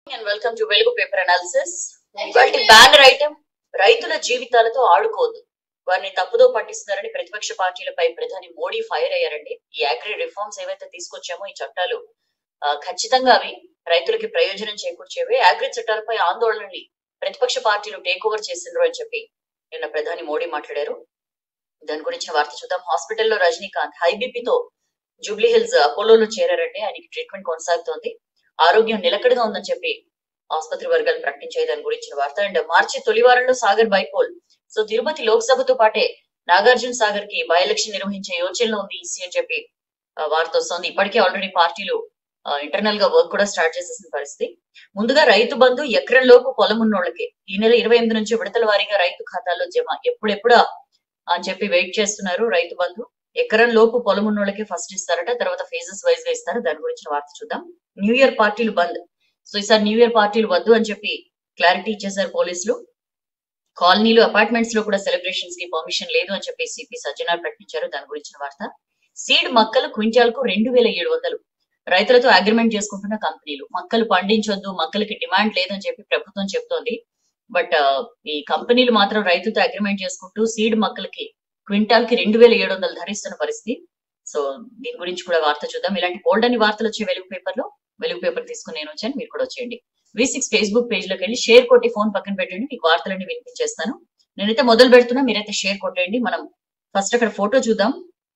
and welcome to Velugu paper analysis ఇవాటి banner item రైతుల జీవితాలతో ఆడుకోవద్దు వారిని తప్పుదో పట్టిస్తున్నారని ప్రతిపక్ష పార్టీలపై ప్రధాని మోడీ ఫైర్ అయ్యారండి ఈ అగ్రి రిఫార్మ్స్ ఏవైతే తీసుకొచ్చామో ఈ చట్టాలు ఆ, ఖచ్చితంగా అవి రైతులకి ప్రయోజనం చేకూర్చేవి అగ్రి చట్టాలపై ఆందోళనని ప్రతిపక్ష పార్టీలు టేక్ ఓవర్ చేసిండ్రు అని చెప్పి నిన్న ప్రధాని మోడీ మాట్లాడారు దాని గురించి వార్త చూద్దాం హాస్పిటల్లో రజనీకాంత్ హై బీపీతో జూబ్లీ హిల్స్ అపోలోలో చేరారంటే ఆయనకి ట్రీట్మెంట్ కొనసాగుతోంది ఆరోగ్యం నిలకడగా ఉందని చెప్పి ఆసుపత్రి వర్గాలు ప్రకటించాయి దాని గురించిన వార్త అండ్ మార్చి తొలి వారంలో సాగర్ బైపోల్ సో తిరుపతి లోక్సభతో పాటే నాగార్జున సాగర్ కి బై ఎలక్షన్ నిర్వహించే యోచనలో ఉంది ఈసీ అని చెప్పి ఆ, వార్త వస్తోంది ఇప్పటికే ఆల్రెడీ పార్టీలు ఇంటర్నల్ గా వర్క్ కూడా స్టార్ట్ చేసేసిన పరిస్థితి ముందుగా రైతు బంధు ఎకరం లోపు పొలం ఉన్నోళ్ళకి ఈ నెల ఇరవై ఎనిమిది నుంచి విడతల వారీగా రైతు ఖాతాల్లో జమ ఎప్పుడెప్పుడా అని చెప్పి వెయిట్ చేస్తున్నారు రైతు బంధు ఎకరం లోపు పొలం ఉన్నోళ్ళకి ఫస్ట్ ఇస్తారట తర్వాత ఫేజెస్ వైజ్ గా ఇస్తారు దాని గురించిన వార్త చూద్దాం న్యూ ఇయర్ పార్టీలు బంద్ సో ఈసారి న్యూ ఇయర్ పార్టీలు వద్దు అని చెప్పి క్లారిటీ ఇచ్చేశారు పోలీసులు కాలనీలు అపార్ట్మెంట్స్ లో కూడా సెలబ్రేషన్స్ కి పర్మిషన్ లేదు అని చెప్పి సిపి సజ్జనార్ ప్రకటించారు దాని గురించిన వార్త సీడ్ మక్కలు క్వింటాల్ కు రెండు వేల ఏడు వందలు రైతులతో అగ్రిమెంట్ చేసుకుంటున్న కంపెనీలు మక్కలు పండించొద్దు మక్కలకి డిమాండ్ లేదని చెప్పి ప్రభుత్వం చెప్తోంది బట్ ఈ కంపెనీలు మాత్రం రైతులతో అగ్రిమెంట్ చేసుకుంటూ సీడ్ మక్కలకి క్వింటాల్ కి రెండు వేల ఏడు వందలు ధరిస్తున్న పరిస్థితి సో దీని గురించి కూడా వార్త చూద్దాం ఇలాంటి బోల్డ్ అని వార్తలు వచ్చే వెలుగు పేపర్ లో వెలుగు పేపర్ తీసుకుని నేను వచ్చాను మీరు కూడా వచ్చేయండి వి సిక్స్ ఫేస్బుక్ పేజ్ లోకి వెళ్ళి షేర్ కొట్టి ఫోన్ పక్కన పెట్టండి మీకు వార్తలన్నీ వినిపించేస్తాను నేనైతే మొదలు పెడుతున్నా మీరైతే షేర్ కొట్టండి మనం ఫస్ట్ అక్కడ ఫోటో చూద్దాం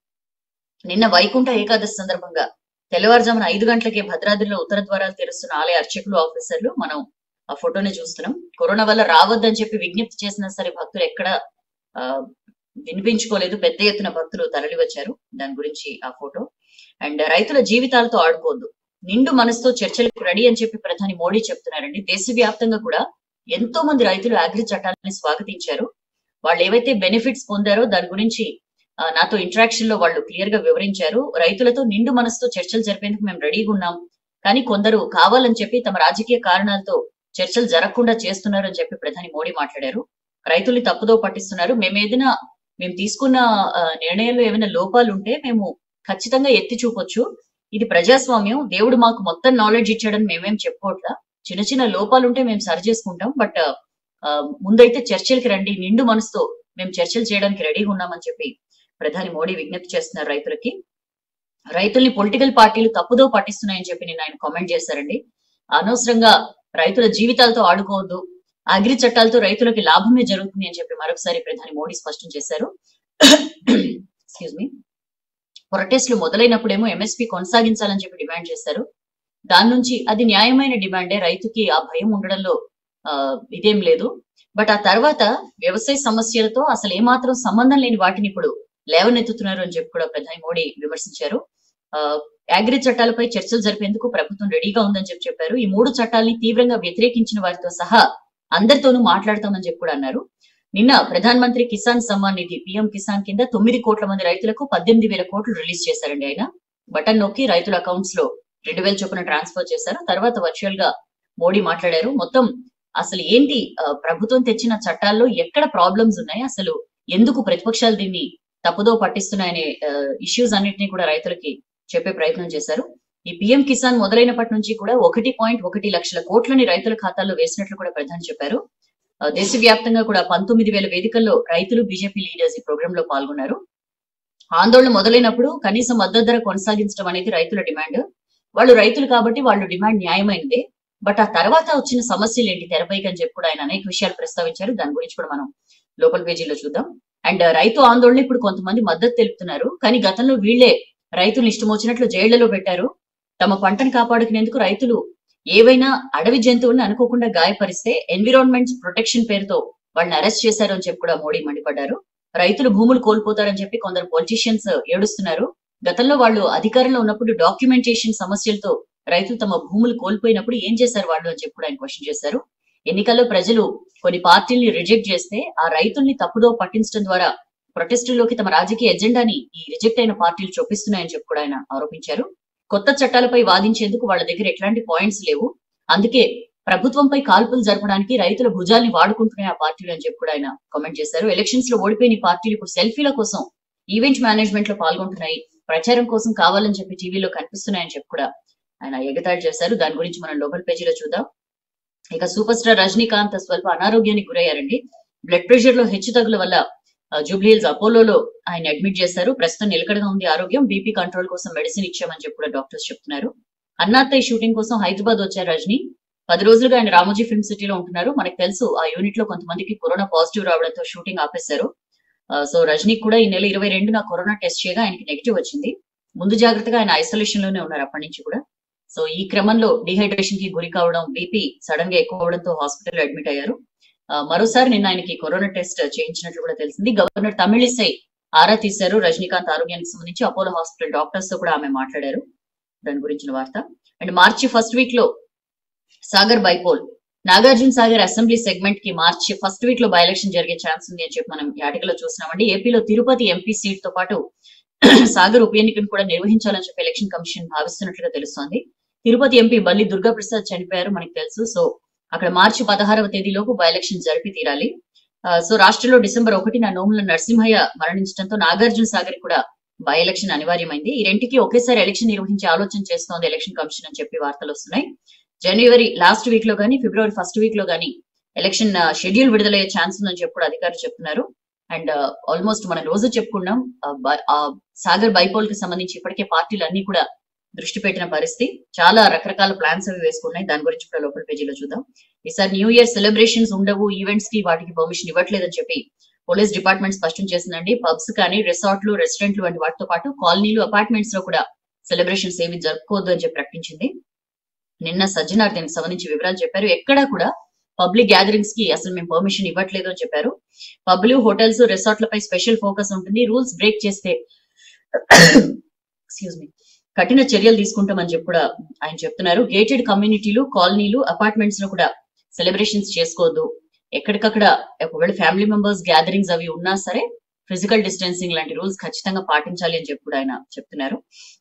నిన్న వైకుంఠ ఏకాదశి సందర్భంగా తెల్లవారుజామున ఐదు గంటలకే భద్రాద్రిలో ఉత్తర ద్వారాలు తెరుస్తున్న ఆలయ అర్చకులు ఆఫీసర్లు మనం ఆ ఫోటోని చూస్తున్నాం కరోనా వల్ల రావద్దని చెప్పి విజ్ఞప్తి చేసినా సరే భక్తులు ఎక్కడ ఆ, వినిపించుకోలేదు పెద్ద ఎత్తున భక్తులు తరలి వచ్చారు దాని గురించి ఆ ఫోటో అండ్ రైతుల జీవితాలతో ఆడుకోవద్దు నిండు మనసుతో చర్చలకు రెడీ అని చెప్పి ప్రధాని మోడీ చెప్తున్నారండి దేశవ్యాప్తంగా కూడా ఎంతో మంది రైతులు అగ్రి చట్టాలని స్వాగతించారు వాళ్ళు ఏవైతే బెనిఫిట్స్ పొందారో దాని గురించి ఆ, నాతో ఇంటరాక్షన్ లో వాళ్ళు క్లియర్ గా వివరించారు రైతులతో నిండు మనసుతో చర్చలు జరిపేందుకు మేము రెడీగా ఉన్నాం కానీ కొందరు కావాలని చెప్పి తమ రాజకీయ కారణాలతో చర్చలు జరగకుండా చేస్తున్నారు అని చెప్పి ప్రధాని మోడీ మాట్లాడారు రైతుల్ని తప్పుదో పట్టిస్తున్నారు మేము ఏదైనా మేము తీసుకున్న ఆ, నిర్ణయంలో ఏమైనా లోపాలు ఉంటే మేము ఖచ్చితంగా ఎత్తి చూపొచ్చు ఇది ప్రజాస్వామ్యం దేవుడు మాకు మొత్తం నాలెడ్జ్ ఇచ్చాడని మేమేం చెప్పుకోవట్లా చిన్న చిన్న లోపాలు ఉంటే మేము సరి చేసుకుంటాం బట్ ముందైతే చర్చలకి రండి నిండు మనసుతో మేము చర్చలు చేయడానికి రెడీగా ఉన్నామని చెప్పి ప్రధాని మోడీ విజ్ఞప్తి చేస్తున్నారు రైతులకి రైతుల్ని పొలిటికల్ పార్టీలు తప్పుదో పట్టిస్తున్నాయని చెప్పి నేను ఆయన కామెంట్ చేశారండి అనవసరంగా రైతుల జీవితాలతో ఆడుకోవద్దు అగ్రి చట్టాలతో రైతులకి లాభమే జరుగుతుంది అని చెప్పి మరొకసారి ప్రధాని మోడీ స్పష్టం చేశారు ఎక్స్క్యూజ్ మీ ప్రొటెస్ట్లు మొదలైనప్పుడేమో ఎంఎస్పీ కొనసాగించాలని చెప్పి డిమాండ్ చేశారు దాని నుంచి అది న్యాయమైన డిమాండే రైతుకి ఆ భయం ఉండడంలో ఆ, ఇదేం లేదు బట్ ఆ తర్వాత వ్యవసాయ సమస్యలతో అసలు ఏమాత్రం సంబంధం లేని వాటిని ఇప్పుడు లేవనెత్తుతున్నారు అని చెప్పి కూడా ప్రధాని మోడీ విమర్శించారు ఆ, అగ్రి చట్టాలపై చర్చలు జరిపేందుకు ప్రభుత్వం రెడీగా ఉందని చెప్పి చెప్పారు ఈ మూడు చట్టాలని తీవ్రంగా వ్యతిరేకించిన వారితో సహా అందరితోనూ మాట్లాడతామని చెప్పి కూడా అన్నారు నిన్న ప్రధాన మంత్రి కిసాన్ సమ్మాన్ నిధి పిఎం కిసాన్ కింద తొమ్మిది కోట్ల మంది రైతులకు పద్దెనిమిది వేల కోట్లు రిలీజ్ చేశారండి ఆయన బటన్ నొక్కి రైతుల అకౌంట్స్ లో రెండు వేల చొప్పున ట్రాన్స్ఫర్ చేశారు తర్వాత వర్చువల్ గా మోడీ మాట్లాడారు మొత్తం అసలు ఏంటి ఆ, ప్రభుత్వం తెచ్చిన చట్టాల్లో ఎక్కడ ప్రాబ్లమ్స్ ఉన్నాయి అసలు ఎందుకు ప్రతిపక్షాలు దీన్ని తప్పుదో పట్టిస్తున్నాయనే ఇష్యూస్ అన్నిటినీ కూడా రైతులకి చెప్పే ప్రయత్నం చేశారు ఈ పిఎం కిసాన్ మొదలైనప్పటి నుంచి కూడా ఒకటి పాయింట్ ఒకటి లక్షల కోట్లని రైతుల ఖాతాల్లో వేసినట్లు కూడా ప్రధాని చెప్పారు ఆ, దేశవ్యాప్తంగా కూడా పంతొమ్మిది వేల వేదికల్లో రైతులు బీజేపీ లీడర్స్ ఈ ప్రోగ్రామ్ లో పాల్గొన్నారు ఆందోళన మొదలైనప్పుడు కనీస మద్దతు ధర కొనసాగించడం అనేది రైతుల డిమాండ్ వాళ్ళు రైతులు కాబట్టి వాళ్ళు డిమాండ్ న్యాయమైనదే బట్ ఆ తర్వాత వచ్చిన సమస్యలు ఏంటి తెరపైకి అని చెప్పి కూడా ఆయన అనేక విషయాలు ప్రస్తావించారు దాని గురించి కూడా మనం లోపల పేజీలో చూద్దాం అండ్ రైతు ఆందోళన ఇప్పుడు కొంతమంది మద్దతు తెలుపుతున్నారు కానీ గతంలో వీళ్ళే రైతులు ఇష్టం వచ్చినట్లు జైళ్లలో పెట్టారు తమ పంటను కాపాడుకునేందుకు రైతులు ఏవైనా అడవి జంతువులను అనుకోకుండా గాయపరిస్తే ఎన్విరాన్మెంట్ ప్రొటెక్షన్ పేరుతో వాళ్ళని అరెస్ట్ చేశారు అని చెప్పి కూడా మోడీ మండిపడ్డారు రైతులు భూములు కోల్పోతారని చెప్పి కొందరు పొలిటీషియన్స్ ఏడుస్తున్నారు గతంలో వాళ్ళు అధికారంలో ఉన్నప్పుడు డాక్యుమెంటేషన్ సమస్యలతో రైతులు తమ భూములు కోల్పోయినప్పుడు ఏం చేశారు వాళ్ళు అని చెప్పి కూడా ఆయన క్వశ్చన్ చేశారు ఎన్నికల్లో ప్రజలు కొన్ని పార్టీల్ని రిజెక్ట్ చేస్తే ఆ రైతుల్ని తప్పుదో పట్టించడం ద్వారా ప్రొటెస్టుల్లోకి తమ రాజకీయ ఎజెండాని ఈ రిజెక్ట్ అయిన పార్టీలు చూపిస్తున్నాయని చెప్పి కూడా ఆయన ఆరోపించారు కొత్త చట్టాలపై వాదించేందుకు వాళ్ళ దగ్గర ఎట్లాంటి పాయింట్స్ లేవు అందుకే ప్రభుత్వంపై కాల్పులు జరపడానికి రైతుల భుజాల్ని వాడుకుంటున్నాయి ఆ పార్టీలు అని చెప్పి కూడా ఆయన కామెంట్ చేశారు ఎలక్షన్స్ లో ఓడిపోయిన ఈ పార్టీలు ఇప్పుడు సెల్ఫీల కోసం ఈవెంట్ మేనేజ్మెంట్ లో పాల్గొంటున్నాయి ప్రచారం కోసం కావాలని చెప్పి టీవీలో కనిపిస్తున్నాయని చెప్పి కూడా ఆయన ఎగతాళి చేశారు దాని గురించి మనం లోకల్ పేజీలో చూద్దాం ఇక సూపర్ స్టార్ రజనీకాంత్ స్వల్ప అనారోగ్యానికి గురయ్యారండి బ్లడ్ ప్రెషర్ లో హెచ్చు తగుల వల్ల జూబ్లీ హిల్స్ అపోలోలో ఆయన అడ్మిట్ చేశారు ప్రస్తుతం నిలకడగా ఉంది ఆరోగ్యం బీపీ కంట్రోల్ కోసం మెడిసిన్ ఇచ్చామని చెప్పి కూడా డాక్టర్స్ చెప్తున్నారు అన్నాత్తయ్య షూటింగ్ కోసం హైదరాబాద్ వచ్చారు రజనీ పది రోజులుగా ఆయన రామోజీ ఫిల్మ్ సిటీలో ఉంటున్నారు మనకు తెలుసు ఆ యూనిట్ లో కొంతమందికి కరోనా పాజిటివ్ రావడంతో షూటింగ్ ఆపేశారు ఆ, సో రజనీ కూడా ఈ నెల ఇరవై రెండున కరోనా టెస్ట్ చేయగా ఆయనకి నెగిటివ్ వచ్చింది ముందు జాగ్రత్తగా ఆయన ఐసోలేషన్ లోనే ఉన్నారు అప్పటి నుంచి కూడా సో ఈ క్రమంలో డిహైడ్రేషన్ కి గురి కావడం బీపీ సడన్ గా ఎక్కువ అవడంతో హాస్పిటల్ అడ్మిట్ అయ్యారు ఆ, మరోసారి నిన్న ఆయనకి కరోనా టెస్ట్ చేయించినట్లు కూడా తెలిసింది గవర్నర్ తమిళిసై ఆరా తీశారు రజనీకాంత్ ఆరోగ్యానికి సంబంధించి అపోలో హాస్పిటల్ డాక్టర్స్ తో కూడా ఆమె మాట్లాడారు దాని గురించిన వార్త అండ్ మార్చి ఫస్ట్ వీక్ లో Sagar bypoll Nagarjuna Sagar assembly segment కి మార్చి ఫస్ట్ వీక్ లో బై ఎలక్షన్ జరిగే ఛాన్స్ ఉంది అని చెప్పి మనం ఈ ఆర్టికల్ లో చూస్తున్నామండి ఏపీలో తిరుపతి ఎంపీ సీట్ తో పాటు సాగర్ ఉప ఎన్నికను కూడా నిర్వహించాలని చెప్పి ఎలక్షన్ కమిషన్ భావిస్తున్నట్లుగా తెలుస్తోంది తిరుపతి ఎంపీ బల్లి దుర్గా ప్రసాద్ చనిపోయారు మనకి తెలుసు సో అక్కడ మార్చి పదహారవ తేదీలోపు బై ఎలక్షన్ జరిపి తీరాలి ఆ, సో రాష్ట్రంలో డిసెంబర్ ఒకటిన నోముల నరసింహయ్య మరణించడంతో నాగార్జున సాగర్ కూడా బై ఎలక్షన్ అనివార్యమైంది ఈ రెంటికి ఒకేసారి ఎలక్షన్ నిర్వహించే ఆలోచన చేస్తోంది ఎలక్షన్ కమిషన్ అని చెప్పి వార్తలు వస్తున్నాయి జనవరి లాస్ట్ వీక్ లో గానీ ఫిబ్రవరి ఫస్ట్ వీక్ లో గానీ ఎలక్షన్ షెడ్యూల్ విడుదలయ్యే ఛాన్స్ ఉందని చెప్పి కూడా అధికారులు చెప్తున్నారు అండ్ ఆల్మోస్ట్ మనం రోజు చెప్పుకున్నాం ఆ, బ- ఆ సాగర్ బైపోల్ కి సంబంధించి ఇప్పటికే పార్టీలు అన్ని కూడా దృష్టి పెట్టిన పరిస్థితి చాలా రకరకాల ప్లాన్స్ అవి వేసుకున్నాయి దాని గురించి కూడా లోపల పేజీలో చూద్దాం ఈసారి న్యూ ఇయర్ సెలబ్రేషన్స్ ఉండవు ఈవెంట్స్ కి వాటికి పర్మిషన్ ఇవ్వట్లేదని చెప్పి పోలీస్ డిపార్ట్మెంట్ స్పష్టం చేసిందండి పబ్స్ కానీ రిసార్ట్లు రెస్టారెంట్లు వంటి వాటితో పాటు కాలనీలు అపార్ట్మెంట్స్ లో కూడా సెలబ్రేషన్స్ ఏవి జరుపుకోవద్దు అని చెప్పి ప్రకటించింది నిన్న సజ్జనార్ దీనికి సంబంధించి వివరాలు చెప్పారు ఎక్కడా కూడా పబ్లిక్ గ్యాదరింగ్స్ కి అసలు మేము పర్మిషన్ ఇవ్వట్లేదు అని చెప్పారు పబ్లు హోటల్స్ రిసార్ట్లపై స్పెషల్ ఫోకస్ ఉంటుంది రూల్స్ బ్రేక్ చేస్తే ఎక్స్క్యూజ్ మీ కఠిన చర్యలు తీసుకుంటామని చెప్పి కూడా ఆయన చెప్తున్నారు గేటెడ్ కమ్యూనిటీలు కాలనీలు అపార్ట్మెంట్స్ లో కూడా సెలబ్రేషన్స్ చేసుకోవద్దు ఎక్కడికక్కడ ఒకవేళ ఫ్యామిలీ మెంబర్స్ గ్యాదరింగ్స్ అవి ఉన్నా సరే ఫిజికల్ డిస్టెన్సింగ్ లాంటి రూల్స్ ఖచ్చితంగా పాటించాలి అని చెప్పి కూడా ఆయన చెప్తున్నారు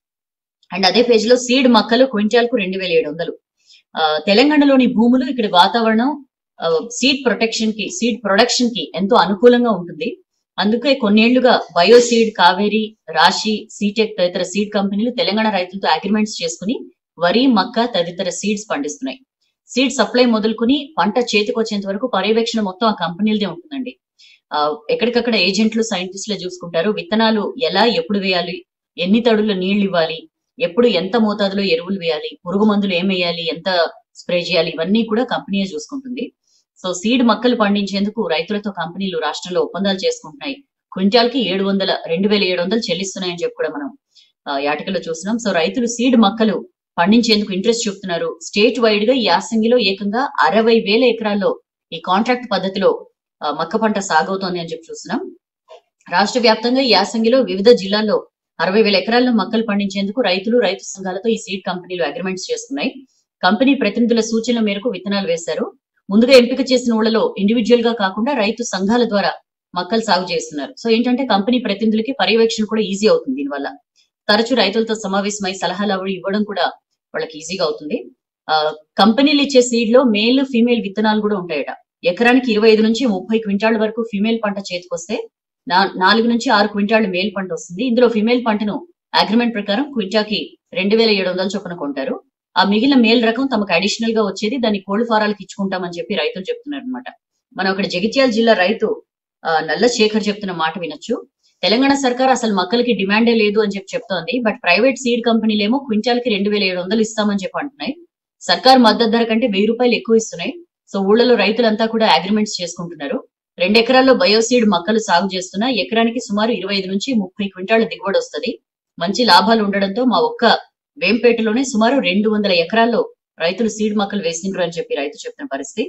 అండ్ అదే పేజ్ లో సీడ్ మొక్కలు క్వింటాల్ కు రెండు వేల ఏడు వందలు ఆ, తెలంగాణలోని భూములు ఇక్కడ వాతావరణం సీడ్ ప్రొటెక్షన్ కి సీడ్ ప్రొడక్షన్ కి ఎంతో అనుకూలంగా ఉంటుంది అందుకే కొన్నేళ్లుగా బయోసీడ్ కావేరి రాశి సీటెక్ తదితర సీడ్ కంపెనీలు తెలంగాణ రైతులతో అగ్రిమెంట్స్ చేసుకుని వరి మక్క తదితర సీడ్స్ పండిస్తున్నాయి సీడ్ సప్లై మొదలుకుని పంట చేతికొచ్చేంత వరకు పర్యవేక్షణ మొత్తం ఆ కంపెనీలదే ఉంటుందండి ఆ, ఎక్కడికక్కడ ఏజెంట్లు సైంటిస్టులు చూసుకుంటారు విత్తనాలు ఎలా ఎప్పుడు వేయాలి ఎన్ని తడుల్లో నీళ్లు ఇవ్వాలి ఎప్పుడు ఎంత మోతాదులో ఎరువులు వేయాలి పురుగు మందులు ఏం వేయాలి ఎంత స్ప్రే చేయాలి ఇవన్నీ కూడా కంపెనీయే చూసుకుంటుంది సో సీడ్ మొక్కలు పండించేందుకు రైతులతో కంపెనీలు రాష్ట్రంలో ఒప్పందాలు చేసుకుంటున్నాయి క్వింటాల్ కి ఏడు వందల రెండు వేల ఏడు వందలు చెల్లిస్తున్నాయని చెప్పి కూడా మనం ఆ, ఈ ఆర్టికల్లో చూస్తున్నాం సో రైతులు సీడ్ మొక్కలు పండించేందుకు ఇంట్రెస్ట్ చూపుతున్నారు స్టేట్ వైడ్ గా ఈ యాసంగిలో ఏకంగా అరవై వేల ఎకరాల్లో ఈ కాంట్రాక్ట్ పద్ధతిలో ఆ, మక్క పంట సాగవుతోంది అని చెప్పి చూస్తున్నాం రాష్ట్ర వ్యాప్తంగా ఈ యాసంగిలో వివిధ జిల్లాల్లో అరవై వేల ఎకరాల్లో మొక్కలు పండించేందుకు రైతులు రైతు సంఘాలతో ఈ సీడ్ కంపెనీలు అగ్రిమెంట్స్ చేస్తున్నాయి కంపెనీ ప్రతినిధుల సూచనల మేరకు విత్తనాలు వేశారు ముందుగా ఎంపిక చేసిన ఊళ్ళలో ఇండివిజువల్ గా కాకుండా రైతు సంఘాల ద్వారా మొక్కలు సాగు చేస్తున్నారు సో ఏంటంటే కంపెనీ ప్రతినిధులకి పర్యవేక్షణ కూడా ఈజీ అవుతుంది దీనివల్ల తరచూ రైతులతో సమావేశమై సలహాలు అవి ఇవ్వడం కూడా వాళ్ళకి ఈజీగా అవుతుంది ఆ కంపెనీలు ఇచ్చే సీడ్ లో మేల్ ఫీమేల్ విత్తనాలు కూడా ఉంటాయట ఎకరానికి ఇరవై ఐదు నుంచి ముప్పై క్వింటాల వరకు ఫీమేల్ పంట చేతికొస్తే నా- నాలుగు నుంచి ఆరు క్వింటాళ్లు మేల్ పంట వస్తుంది ఇందులో ఫిమేల్ పంటను అగ్రిమెంట్ ప్రకారం క్వింటాకి రెండు వేల ఏడు వందల చొప్పున కొంటారు ఆ మిగిలిన మేల్ రకం తమకు అడిషనల్ గా వచ్చేది దాన్ని కోళ్ల ఫారాలకు ఇచ్చుకుంటామని చెప్పి రైతులు చెప్తున్నారు అనమాట మనం అక్కడ జగిత్యాల జిల్లా రైతు ఆ, నల్ల శేఖర్ చెప్తున్న మాట వినొచ్చు తెలంగాణ సర్కార్ అసలు మొక్కలకి డిమాండే లేదు అని చెప్పి చెప్తోంది బట్ ప్రైవేట్ సీడ్ కంపెనీలేమో క్వింటాల్ కి రెండు వేల ఏడు వందలు ఇస్తామని చెప్పి అంటున్నాయి సర్కార్ మద్దతు ధర కంటే వెయ్యి రూపాయలు ఎక్కువ ఇస్తున్నాయి సో ఊళ్ళలో రైతులంతా కూడా అగ్రిమెంట్స్ చేసుకుంటున్నారు రెండు ఎకరాల్లో బయోసీడ్ మొక్కలు సాగు చేస్తున్నా ఎకరానికి సుమారు ఇరవై ఐదు నుంచి ముప్పై క్వింటాల దిగుబడి వస్తది మంచి లాభాలు ఉండడంతో మా ఒక్క వేంపేటలోనే సుమారు రెండు వందల ఎకరాల్లో రైతులు సీడ్ మొక్కలు వేసిండ్రు అని చెప్పి రైతు చెప్తున్న పరిస్థితి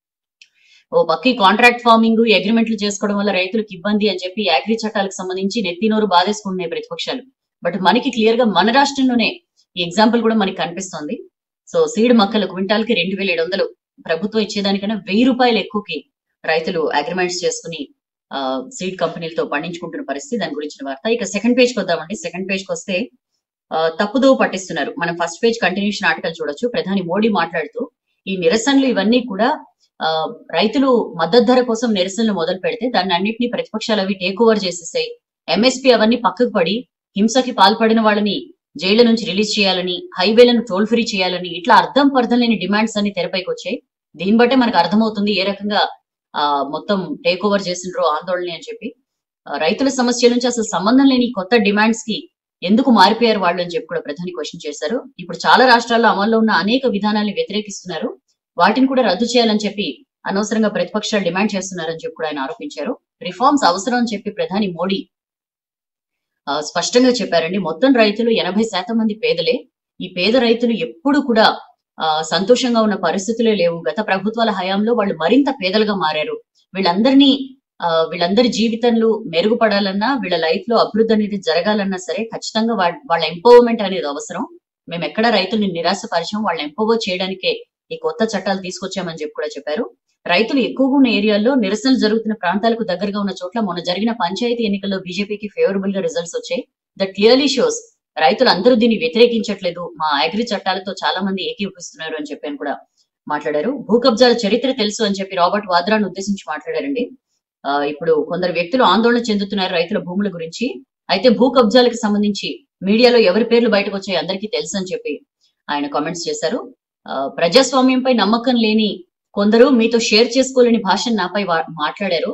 ఓ పక్కి కాంట్రాక్ట్ ఫార్మింగ్ అగ్రిమెంట్లు చేసుకోవడం వల్ల రైతులకు ఇబ్బంది అని చెప్పి అగ్రి చట్టాలకు సంబంధించి నెత్తినోరు బాధేసుకుంటున్నాయి ప్రతిపక్షాలు బట్ మనకి క్లియర్ గా మన రాష్ట్రంలోనే ఈ ఎగ్జాంపుల్ కూడా మనకి కనిపిస్తోంది సో సీడ్ మొక్కలు క్వింటాల్ కి రెండు వేల ఏడు వందలు ప్రభుత్వం ఇచ్చేదానికన్నా వెయ్యి రూపాయలు ఎక్కువకి రైతులు అగ్రిమెంట్స్ చేసుకుని ఆ, సీడ్ కంపెనీలతో పండించుకుంటున్న పరిస్థితి దాని గురించిన వార్త ఇక సెకండ్ పేజ్ కి వద్దామండి సెకండ్ పేజ్ కి వస్తే ఆ, తప్పుదోవ పట్టిస్తున్నారు మనం ఫస్ట్ పేజ్ కంటిన్యూషన్ ఆర్టికల్ చూడొచ్చు ప్రధాని మోడీ మాట్లాడుతూ ఈ నిరసనలు ఇవన్నీ కూడా ఆ, రైతులు మద్దతు ధర కోసం నిరసనలు మొదలు పెడితే దాన్ని అన్నింటినీ ప్రతిపక్షాలు అవి టేక్ ఓవర్ చేసేసాయి ఎంఎస్పీ అవన్నీ పక్కకు పడి హింసకి పాల్పడిన వాళ్ళని జైళ్ల నుంచి రిలీజ్ చేయాలని హైవేలను టోల్ ఫ్రీ చేయాలని ఇట్లా అర్థం పర్థం లేని డిమాండ్స్ అన్ని తెరపైకి వచ్చాయి దీన్ని బట్టే మనకు అర్థమవుతుంది ఏ రకంగా ఆ మొత్తం టేక్ ఓవర్ చేసిండ్రో ఆందోళన అని చెప్పి ఆ, రైతుల సమస్యల నుంచి అసలు సంబంధం లేని ఈ కొత్త డిమాండ్స్ కి ఎందుకు మారిపోయారు వాళ్ళు అని చెప్పి కూడా ప్రధాని క్వశ్చన్ చేశారు ఇప్పుడు చాలా రాష్ట్రాల్లో అమల్లో ఉన్న అనేక విధానాలను వ్యతిరేకిస్తున్నారు వాటిని కూడా రద్దు చేయాలని చెప్పి అనవసరంగా ప్రతిపక్షాలు డిమాండ్ చేస్తున్నారని చెప్పి కూడా ఆయన ఆరోపించారు రిఫార్మ్స్ అవసరం అని చెప్పి ప్రధాని మోడీ ఆ, స్పష్టంగా చెప్పారండి మొత్తం రైతులు ఎనభై శాతం మంది పేదలే ఈ పేద రైతులు ఎప్పుడు కూడా ఆ, సంతోషంగా ఉన్న పరిస్థితులే లేవు గత ప్రభుత్వాల హయాంలో వాళ్ళు మరింత పేదలుగా మారారు వీళ్ళందరినీ ఆ, వీళ్ళందరి జీవితంలో మెరుగుపడాలన్నా వీళ్ళ లైఫ్ లో అభివృద్ధి అనేది జరగాలన్నా సరే ఖచ్చితంగా వాళ్ళ- వాళ్ళ ఎంపవర్మెంట్ అనేది అవసరం మేము ఎక్కడ రైతుల్ని నిరాశపరిచాం వాళ్ళని ఎంపవర్ చేయడానికే ఈ కొత్త చట్టాలు తీసుకొచ్చామని చెప్పి కూడా చెప్పారు రైతులు ఎక్కువగా ఉన్న ఏరియాల్లో నిరసనలు జరుగుతున్న ప్రాంతాలకు దగ్గరగా ఉన్న చోట్ల మొన్న జరిగిన పంచాయతీ ఎన్నికల్లో బీజేపీకి ఫేవరబుల్ గా రిజల్ట్స్ వచ్చాయి దట్ క్లియర్లీ షోస్ రైతులు అందరూ దీన్ని వ్యతిరేకించట్లేదు మా అగ్రి చట్టాలతో చాలా మంది ఏకీభవిస్తున్నారు అని చెప్పి అని కూడా మాట్లాడారు భూ కబ్జాల చరిత్ర తెలుసు అని చెప్పి రాబర్ట్ వాద్రాను ఉద్దేశించి మాట్లాడారండి ఆ, ఇప్పుడు కొందరు వ్యక్తులు ఆందోళన చెందుతున్నారు రైతుల భూముల గురించి అయితే భూ కబ్జాలకు సంబంధించి మీడియాలో ఎవరి పేర్లు బయటకు వచ్చాయి అందరికీ తెలుసు అని చెప్పి ఆయన కామెంట్స్ చేశారు ఆ, ప్రజాస్వామ్యంపై నమ్మకం లేని కొందరు మీతో షేర్ చేసుకోలేని భాషను నాపై వా- మాట్లాడారు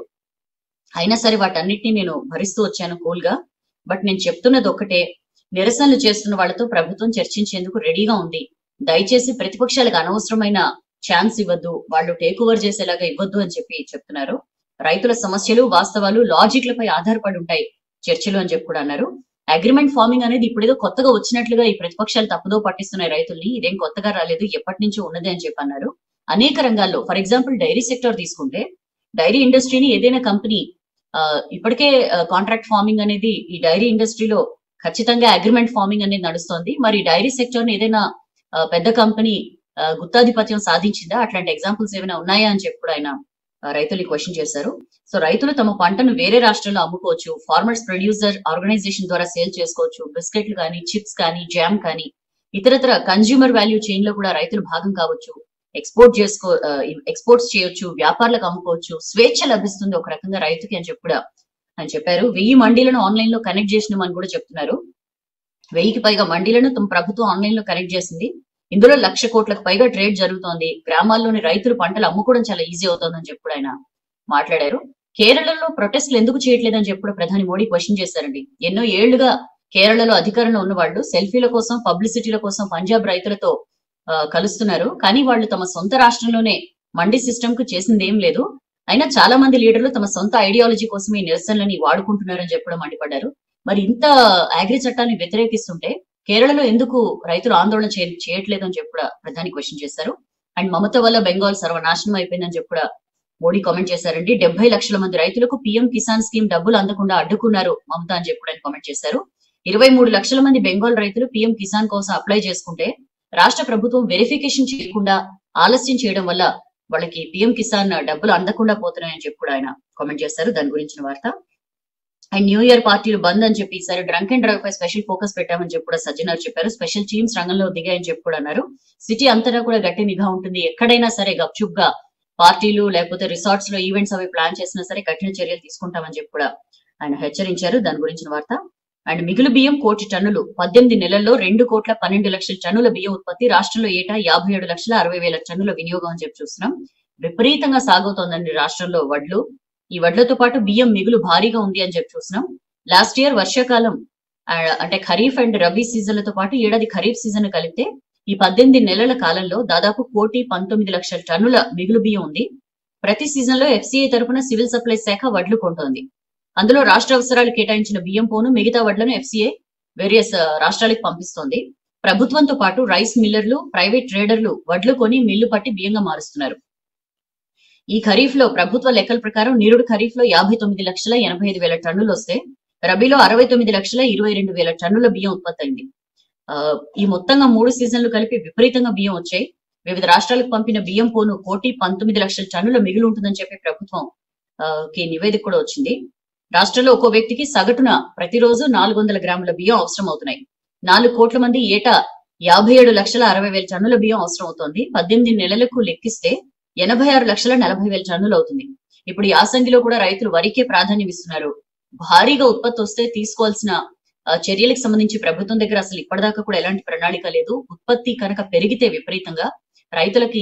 అయినా సరే వాటన్నిటిని నేను భరిస్తూ వచ్చాను కూల్ గా బట్ నేను చెప్తున్నది ఒక్కటే నిరసనలు చేస్తున్న వాళ్ళతో ప్రభుత్వం చర్చించేందుకు రెడీగా ఉంది దయచేసి ప్రతిపక్షాలకు అనవసరమైన ఛాన్స్ ఇవ్వద్దు వాళ్ళు టేక్ ఓవర్ చేసేలాగా ఇవ్వద్దు అని చెప్పి చెప్తున్నారు రైతుల సమస్యలు వాస్తవాలు లాజిక్లపై ఆధారపడి ఉంటాయి చర్చలు అని చెప్పి కూడా అన్నారు అగ్రిమెంట్ ఫార్మింగ్ అనేది ఇప్పుడు ఏదో కొత్తగా వచ్చినట్లుగా ఈ ప్రతిపక్షాలు తప్పుదో పట్టిస్తున్నాయి రైతుల్ని ఇదేం కొత్తగా రాలేదు ఎప్పటి నుంచో ఉన్నది అని చెప్పి అన్నారు అనేక రంగాల్లో ఫర్ ఎగ్జాంపుల్ డైరీ సెక్టర్ తీసుకుంటే డైరీ ఇండస్ట్రీని ఏదైనా కంపెనీ ఇప్పటికే కాంట్రాక్ట్ ఫార్మింగ్ అనేది ఈ డైరీ ఇండస్ట్రీలో ఖచ్చితంగా అగ్రిమెంట్ ఫార్మింగ్ అనేది నడుస్తోంది మరి డైరీ సెక్టర్ ని ఏదైనా ఆ, పెద్ద కంపెనీ ఆ, గుత్తాధిపత్యం సాధించిందా అట్లాంటి ఎగ్జాంపుల్స్ ఏమైనా ఉన్నాయా అని చెప్పి కూడా ఆయన ఆ, రైతుల్ని క్వశ్చన్ చేశారు సో రైతులు తమ పంటను వేరే రాష్ట్రాల్లో అమ్ముకోవచ్చు ఫార్మర్స్ ప్రొడ్యూసర్ ఆర్గనైజేషన్ ద్వారా సేల్ చేసుకోవచ్చు బిస్కెట్లు కానీ చిప్స్ కానీ జామ్ కానీ ఇతరతర కన్జ్యూమర్ వాల్యూ చైన్ లో కూడా రైతులు భాగం కావచ్చు ఎక్స్పోర్ట్ చేసుకో ఎక్స్పోర్ట్స్ చేయొచ్చు వ్యాపారులకు అమ్ముకోవచ్చు స్వేచ్ఛ లభిస్తుంది ఒక రకంగా రైతుకి అని చెప్పి కూడా ఆయన చెప్పారు వెయ్యి మండీలను ఆన్లైన్ లో కనెక్ట్ చేసినామని కూడా చెప్తున్నారు వెయ్యికి పైగా మండీలను తమ ప్రభుత్వం ఆన్లైన్ లో కనెక్ట్ చేసింది ఇందులో లక్ష కోట్లకు పైగా ట్రేడ్ జరుగుతోంది గ్రామాల్లోని రైతులు పంటలు అమ్ముకోవడం చాలా ఈజీ అవుతోందని చెప్పి కూడా ఆయన మాట్లాడారు కేరళలో ప్రొటెస్ట్లు ఎందుకు చేయట్లేదని చెప్పి కూడా ప్రధాని మోడీ క్వశ్చన్ చేశారండి ఎన్నో ఏళ్లుగా కేరళలో అధికారంలో ఉన్న వాళ్ళు సెల్ఫీల కోసం పబ్లిసిటీల కోసం పంజాబ్ రైతులతో ఆ, కలుస్తున్నారు కానీ వాళ్ళు తమ సొంత రాష్ట్రంలోనే మండీ సిస్టమ్ కు చేసింది ఏం లేదు అయినా చాలా మంది లీడర్లు తమ సొంత ఐడియాలజీ కోసం ఈ నిరసనలని వాడుకుంటున్నారని చెప్పడం మండిపడ్డారు మరి ఇంత అగ్రి చట్టాన్ని వ్యతిరేకిస్తుంటే కేరళలో ఎందుకు రైతులు ఆందోళన చేయ- చేయట్లేదు అని చెప్పి కూడా ప్రధాని క్వశ్చన్ చేశారు అండ్ మమత వల్ల బెంగాల్ సర్వనాశనం అయిపోయిందని చెప్పి కూడా మోడీ కామెంట్ చేశారండి డెబ్బై లక్షల మంది రైతులకు పీఎం కిసాన్ స్కీమ్ డబ్బులు అందకుండా అడ్డుకున్నారు మమత అని చెప్పి కూడా ఆయన కామెంట్ చేశారు ఇరవై మూడు లక్షల మంది బెంగాల్ రైతులు పీఎం కిసాన్ కోసం అప్లై చేసుకుంటే రాష్ట్ర ప్రభుత్వం వెరిఫికేషన్ చేయకుండా ఆలస్యం చేయడం వల్ల వాళ్ళకి పీఎం కిసాన్ డబ్బులు అందకుండా పోతున్నాయని చెప్పి కూడా ఆయన కామెంట్ చేశారు దాని గురించిన వార్త అండ్ న్యూ ఇయర్ పార్టీలు బంద్ అని చెప్పి ఈసారి డ్రంక్ అండ్ డ్రైవ్ పై స్పెషల్ ఫోకస్ పెట్టామని చెప్పి కూడా సజ్జనార్ చెప్పారు స్పెషల్ టీమ్స్ రంగంలో దిగాయని చెప్పి కూడా అన్నారు సిటీ అంతటా కూడా గట్టి నిఘా ఉంటుంది ఎక్కడైనా సరే గప్చుప్ గా పార్టీలు లేకపోతే రిసార్ట్స్ లో ఈవెంట్స్ అవి ప్లాన్ చేసినా సరే కఠిన చర్యలు తీసుకుంటామని చెప్పి కూడా ఆయన హెచ్చరించారు దాని గురించిన వార్త అండ్ మిగులు బియ్యం కోటి టన్నులు పద్దెనిమిది నెలల్లో రెండు కోట్ల పన్నెండు లక్షల టన్నుల బియ్యం ఉత్పత్తి రాష్ట్రంలో ఏటా యాభై ఏడు లక్షల అరవై వేల టన్నుల వినియోగం అని చెప్పి చూస్తున్నాం విపరీతంగా సాగుతోందండి రాష్ట్రంలో వడ్లు ఈ వడ్లతో పాటు బియ్యం మిగులు భారీగా ఉంది అని చెప్పి చూస్తున్నాం లాస్ట్ ఇయర్ వర్షాకాలం ఆ, అంటే ఖరీఫ్ అండ్ రబీ సీజన్లతో పాటు ఏడాది ఖరీఫ్ సీజన్ కలిపితే ఈ పద్దెనిమిది నెలల కాలంలో దాదాపు కోటి పంతొమ్మిది లక్షల టన్నుల మిగులు బియ్యం ఉంది ప్రతి సీజన్ లో ఎఫ్సీఐ తరపున సివిల్ సప్లైస్ శాఖ వడ్లు కొంటోంది అందులో రాష్ట్ర అవసరాలు కేటాయించిన బియ్యం పోను మిగతా వడ్లను ఎఫ్సీఐ వేరియస్ రాష్ట్రాలకు పంపిస్తోంది ప్రభుత్వంతో పాటు రైస్ మిల్లర్లు ప్రైవేట్ ట్రేడర్లు వడ్లు కొని మిల్లు పట్టి బియ్యంగా మారుస్తున్నారు ఈ ఖరీఫ్ లో ప్రభుత్వ లెక్కల ప్రకారం నిరుడు ఖరీఫ్ లో యాభై తొమ్మిది లక్షల ఎనభై ఐదు వేల టన్నులు వస్తే రబీలో అరవై తొమ్మిది లక్షల ఇరవై రెండు వేల టన్నుల బియ్యం ఉత్పత్తి అయింది ఆ, ఈ మొత్తంగా మూడు సీజన్లు కలిపి విపరీతంగా బియ్యం వచ్చాయి వివిధ రాష్ట్రాలకు పంపిన బియ్యం పోను కోటి పంతొమ్మిది లక్షల టన్నుల మిగులు ఉంటుందని చెప్పి ప్రభుత్వం ఆ, కి నివేదిక కూడా వచ్చింది రాష్ట్రంలో ఒక్కో వ్యక్తికి సగటున ప్రతిరోజు నాలుగు వందల గ్రాముల బియ్యం అవసరం అవుతున్నాయి నాలుగు కోట్ల మంది ఏటా యాభై ఏడు లక్షల అరవై వేల టన్నుల బియ్యం అవసరం అవుతోంది పద్దెనిమిది నెలలకు లెక్కిస్తే ఎనభై ఆరు లక్షల నలభై వేల టన్నులు అవుతుంది ఇప్పుడు యాసంగిలో కూడా రైతులు వరికే ప్రాధాన్యం ఇస్తున్నారు భారీగా ఉత్పత్తి వస్తే తీసుకోవాల్సిన ఆ, చర్యలకు సంబంధించి ప్రభుత్వం దగ్గర అసలు ఇప్పటిదాకా కూడా ఎలాంటి ప్రణాళిక లేదు ఉత్పత్తి కనుక పెరిగితే విపరీతంగా రైతులకి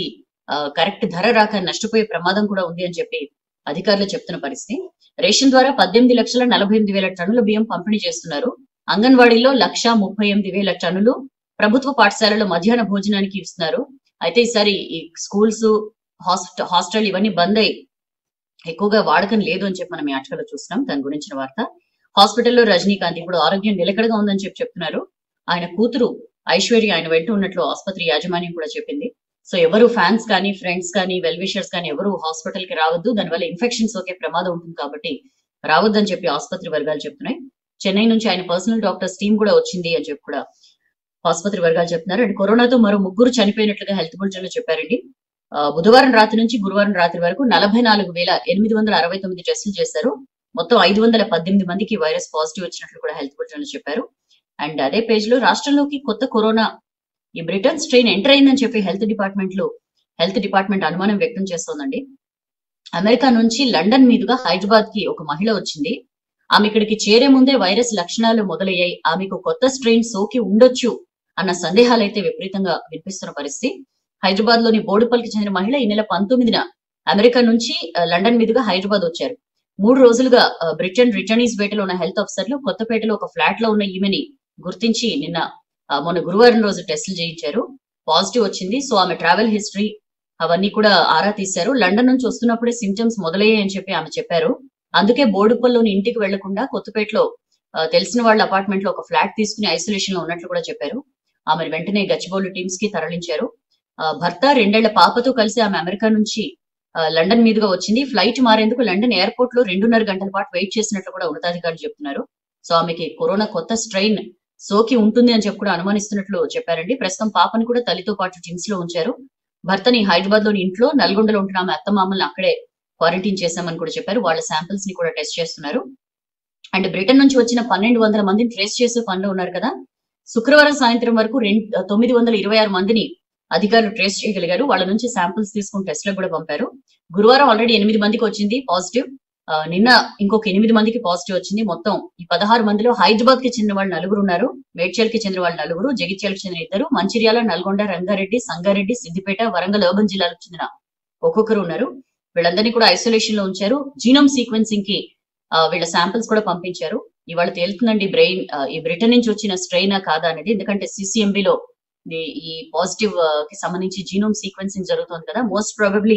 కరెక్ట్ ధర రాక నష్టపోయే ప్రమాదం కూడా ఉంది అని చెప్పి అధికారులు చెప్తున్న పరిస్థితి రేషన్ ద్వారా పద్దెనిమిది లక్షల నలభై ఎనిమిది వేల టన్నుల బియ్యం పంపిణీ చేస్తున్నారు అంగన్వాడీలో లక్ష ముప్పై ఎనిమిది వేల టన్నులు ప్రభుత్వ పాఠశాలలో మధ్యాహ్న భోజనానికి ఇస్తున్నారు అయితే ఈసారి ఈ స్కూల్స్ హాస్పిటల్ హాస్టల్ ఇవన్నీ బంద్ అయ్యి ఎక్కువగా వాడకం లేదు అని చెప్పి మనం ఈ ఆటలో చూస్తున్నాం దాని గురించిన వార్త హాస్పిటల్లో రజనీకాంత్ ఇప్పుడు ఆరోగ్యం నిలకడగా ఉందని చెప్పి చెప్తున్నారు ఆయన కూతురు ఐశ్వర్య ఆయన వెంట ఉన్నట్లు ఆసుపత్రి యాజమాన్యం కూడా చెప్పింది సో ఎవరు ఫ్యాన్స్ కానీ ఫ్రెండ్స్ కానీ వెల్ విషర్స్ కానీ ఎవరు హాస్పిటల్ కి రావద్దు దానివల్ల ఇన్ఫెక్షన్ సోకే ప్రమాదం ఉంటుంది కాబట్టి రావద్దని చెప్పి ఆసుపత్రి వర్గాలు చెప్తున్నాయి చెన్నై నుంచి ఆయన పర్సనల్ డాక్టర్స్ టీం కూడా వచ్చింది అని చెప్పి కూడా ఆసుపత్రి వర్గాలు చెప్తున్నారు అండ్ కరోనాతో మరో ముగ్గురు చనిపోయినట్లుగా హెల్త్ బులెటిన్ లో చెప్పారండి ఆ, బుధవారం రాత్రి నుంచి గురువారం రాత్రి వరకు నలభై నాలుగు వేల ఎనిమిది వందల అరవై తొమ్మిది టెస్టులు చేశారు మొత్తం ఐదు వందల పద్దెనిమిది మందికి వైరస్ పాజిటివ్ వచ్చినట్లు కూడా హెల్త్ బులెటిన్ లో చెప్పారు అండ్ అదే పేజ్ లో రాష్ట్రంలోకి కొత్త కరోనా ఈ బ్రిటన్ స్ట్రెయిన్ ఎంటర్ అయిందని చెప్పి హెల్త్ డిపార్ట్మెంట్ లో హెల్త్ డిపార్ట్మెంట్ అనుమానం వ్యక్తం చేస్తోందండి అమెరికా నుంచి లండన్ మీదుగా హైదరాబాద్ కి ఒక మహిళ వచ్చింది ఆమె ఇక్కడికి చేరే ముందే వైరస్ లక్షణాలు మొదలయ్యాయి ఆమెకు కొత్త స్ట్రెయిన్ సోకి ఉండొచ్చు అన్న సందేహాలు అయితే విపరీతంగా వినిపిస్తున్న పరిస్థితి హైదరాబాద్ లోని బోడుపల్లికి చెందిన మహిళ ఈ నెల పంతొమ్మిదిన అమెరికా నుంచి ఆ, లండన్ మీదుగా హైదరాబాద్ వచ్చారు మూడు రోజులుగా ఆ, బ్రిటన్ రిటర్నీస్ వేటలో ఉన్న హెల్త్ ఆఫీసర్లు కొత్తపేటలో ఒక ఫ్లాట్ లో ఉన్న ఈమెని గుర్తించి నిన్న ఆ, మొన్న గురువారం రోజు టెస్టులు చేయించారు పాజిటివ్ వచ్చింది సో ఆమె ట్రావెల్ హిస్టరీ అవన్నీ కూడా ఆరా తీశారు లండన్ నుంచి వస్తున్నప్పుడే సిమ్టమ్స్ మొదలయ్యాయని చెప్పి ఆమె చెప్పారు అందుకే బోడుపల్లిలోని ఇంటికి వెళ్లకుండా కొత్తపేటలో ఆ, తెలిసిన వాళ్ళ అపార్ట్మెంట్ లో ఒక ఫ్లాట్ తీసుకుని ఐసోలేషన్ లో ఉన్నట్లు కూడా చెప్పారు ఆమె వెంటనే గచ్చిబౌలి టీమ్స్ కి తరలించారు ఆ, భర్త రెండేళ్ల పాపతో కలిసి ఆమె అమెరికా నుంచి ఆ, లండన్ మీదుగా వచ్చింది ఫ్లైట్ మారేందుకు లండన్ ఎయిర్పోర్ట్ లో రెండున్నర గంటల పాటు వెయిట్ చేసినట్లు కూడా ఉన్నతాధికారులు చెప్తున్నారు సో ఆమెకి కరోనా కొత్త స్ట్రెయిన్ సోకి ఉంటుంది అని చెప్పి కూడా అనుమానిస్తున్నట్లు చెప్పారండి ప్రస్తుతం పాపని కూడా తల్లితో పాటు జిమ్స్ లో ఉంచారు భర్తని హైదరాబాద్ లోని ఇంట్లో నల్గొండలో ఉంటున్న ఆమె అత్తమామల్ని అక్కడే క్వారంటైన్ చేశామని కూడా చెప్పారు వాళ్ళ శాంపిల్స్ ని కూడా టెస్ట్ చేస్తున్నారు అండ్ బ్రిటన్ నుంచి వచ్చిన పన్నెండు వందల మందిని ట్రేస్ చేసే పనిలో ఉన్నారు కదా శుక్రవారం సాయంత్రం వరకు రెండు తొమ్మిది వందల ఇరవై ఆరు మందిని అధికారులు ట్రేస్ చేయగలిగారు వాళ్ళ నుంచి శాంపిల్స్ తీసుకుని టెస్ట్లకు కూడా పంపారు గురువారం ఆల్రెడీ ఎనిమిది మందికి వచ్చింది పాజిటివ్ ఆ, నిన్న ఇంకొక ఎనిమిది మందికి పాజిటివ్ వచ్చింది మొత్తం ఈ పదహారు మందిలో హైదరాబాద్ కి చెందిన వాళ్ళు నలుగురు ఉన్నారు మేడ్చల్ కి చెందిన వాళ్ళు నలుగురు జగిత్యాలకు చెందిన ఇద్దరు మంచిర్యాల నల్గొండ రంగారెడ్డి సంగారెడ్డి సిద్దిపేట వరంగల్ అర్బన్ జిల్లాలకు చెందిన ఒక్కొక్కరు ఉన్నారు వీళ్ళందరినీ కూడా ఐసోలేషన్ లో ఉంచారు జీనోమ్ సీక్వెన్సింగ్ కి ఆ, వీళ్ళ శాంపిల్స్ కూడా పంపించారు ఇవాళ తేలుతుందండి బ్రెయిన్ ఈ బ్రిటన్ నుంచి వచ్చిన స్ట్రెయినా కాదా అనేది ఎందుకంటే CCMB లో ఈ- ఈ పాజిటివ్ కి సంబంధించి జీనోమ్ సీక్వెన్సింగ్ జరుగుతుంది కదా మోస్ట్ ప్రాబబ్లీ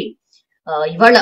ఇవాళ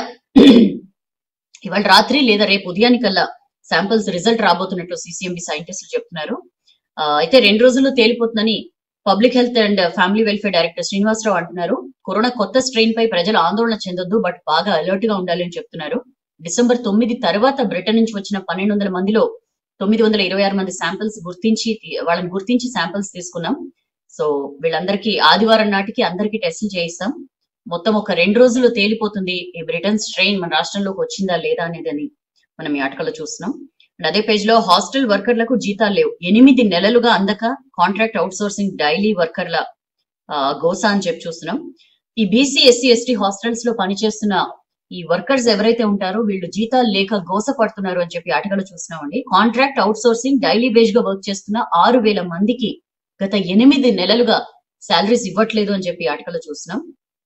ఇవాళ రాత్రి లేదా రేపు ఉదయానికల్లా శాంపిల్స్ రిజల్ట్ రాబోతున్నట్లు సిసిఎంబి సైంటిస్టులు చెప్తున్నారు ఆ, అయితే రెండు రోజుల్లో తేలిపోతుందని public health and family welfare director Srinivasa Rao అంటున్నారు కరోనా కొత్త స్ట్రెయిన్ పై ప్రజలు ఆందోళన చెందొద్దు బట్ బాగా అలర్ట్ గా ఉండాలి అని చెప్తున్నారు డిసెంబర్ తొమ్మిది తర్వాత బ్రిటన్ నుంచి వచ్చిన పన్నెండు వందల మందిలో తొమ్మిది వందల ఇరవై ఆరు మంది శాంపిల్స్ గుర్తించి తీ- వాళ్ళని గుర్తించి శాంపిల్స్ తీసుకున్నాం సో వీళ్ళందరికీ ఆదివారం నాటికి అందరికీ టెస్టులు చేయిస్తాం మొత్తం ఒక రెండు రోజుల్లో తేలిపోతుంది ఈ బ్రిటన్ స్ట్రెయిన్ మన రాష్ట్రంలోకి వచ్చిందా లేదా అనేది అని మనం ఈ ఆటకల్లో చూస్తున్నాం అండ్ అదే పేజ్ లో హాస్టల్ వర్కర్లకు జీతాలు లేవు ఎనిమిది నెలలుగా అందక కాంట్రాక్ట్ అవుట్ సోర్సింగ్ డైలీ వర్కర్ల ఆ, గోసా అని చెప్పి చూస్తున్నాం ఈ బీసీ ఎస్సీ ఎస్టీ హాస్టల్స్ లో పనిచేస్తున్న ఈ వర్కర్స్ ఎవరైతే ఉంటారో వీళ్ళు జీతాలు లేక గోస పడుతున్నారు అని చెప్పి ఆటగాలు చూస్తున్నామండి contract outsourcing daily base గా వర్క్ చేస్తున్న ఆరు వేల మందికి గత ఎనిమిది నెలలుగా శాలరీస్ ఇవ్వట్లేదు అని చెప్పి ఆటగాలు చూస్తున్నాం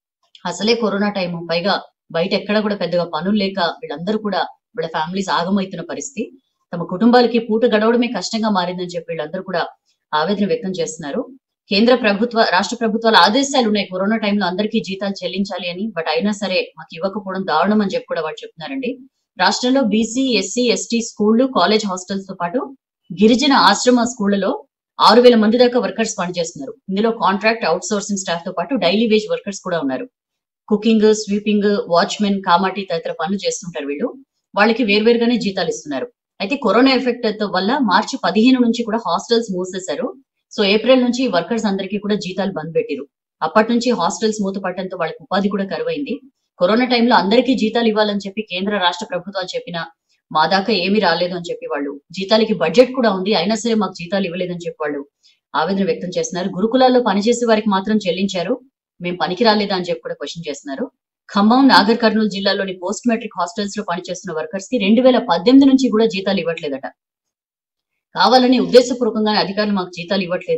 అసలే కరోనా టైం పైగా బయట ఎక్కడ కూడా పెద్దగా పనులు లేక వీళ్ళందరూ కూడా వీళ్ళ ఫ్యామిలీస్ ఆగమవుతున్న పరిస్థితి తమ కుటుంబాలకి పూట గడవడమే కష్టంగా మారిందని చెప్పి వీళ్ళందరూ కూడా ఆవేదన వ్యక్తం చేస్తున్నారు కేంద్ర ప్రభుత్వ రాష్ట్ర ప్రభుత్వాల ఆదేశాలు ఉన్నాయి కరోనా టైంలో అందరికీ జీతాలు చెల్లించాలి అని బట్ అయినా సరే మాకు ఇవ్వకపోవడం దారుణం అని చెప్పి కూడా వాళ్ళు చెప్తున్నారండి రాష్ట్రంలో బీసీ ఎస్సీ ఎస్టీ స్కూళ్లు కాలేజ్ హాస్టల్స్ తో పాటు గిరిజన ఆశ్రమ స్కూళ్లలో ఆరు వేల మంది దాకా వర్కర్స్ పనిచేస్తున్నారు ఇందులో కాంట్రాక్ట్ అవుట్ సోర్సింగ్ స్టాఫ్ తో పాటు డైలీ వేజ్ వర్కర్స్ కూడా ఉన్నారు కుకింగ్ స్వీపింగ్ వాచ్మెన్ కామాటి తదితర పనులు చేస్తుంటారు వీళ్ళు వాళ్ళకి వేర్వేరుగానే జీతాలు ఇస్తున్నారు అయితే కరోనా ఎఫెక్ట్ వల్ల మార్చి పదిహేను నుంచి కూడా హాస్టల్స్ మూసేశారు సో ఏప్రిల్ నుంచి వర్కర్స్ అందరికీ కూడా జీతాలు బంద్ పెట్టిరు అప్పటి నుంచి హాస్టల్స్ మూతపడటంతో వాళ్ళకి ఉపాధి కూడా కరువైంది కరోనా టైంలో అందరికీ జీతాలు ఇవ్వాలని చెప్పి కేంద్ర రాష్ట్ర ప్రభుత్వాలు చెప్పినా మా దాకా ఏమీ రాలేదు అని చెప్పి వాళ్ళు జీతాలకి బడ్జెట్ కూడా ఉంది అయినా సరే మాకు జీతాలు ఇవ్వలేదని చెప్పి వాళ్ళు ఆవేదన వ్యక్తం చేస్తున్నారు గురుకులాల్లో పనిచేసే వారికి మాత్రం చెల్లించారు మేము పనికి రాలేదా అని చెప్పి కూడా క్వశ్చన్ చేస్తున్నారు ఖమ్మం నాగర్ కర్నూలు జిల్లాలోని పోస్ట్ మెట్రిక్ హాస్టల్స్ లో పనిచేస్తున్న వర్కర్స్ కి రెండు వేల పద్దెనిమిది నుంచి కూడా జీతాలు ఇవ్వట్లేదట కావాలని ఉద్దేశపూర్వకంగానే అధికారులు మాకు జీతాలు ఇవ్వట్లేదు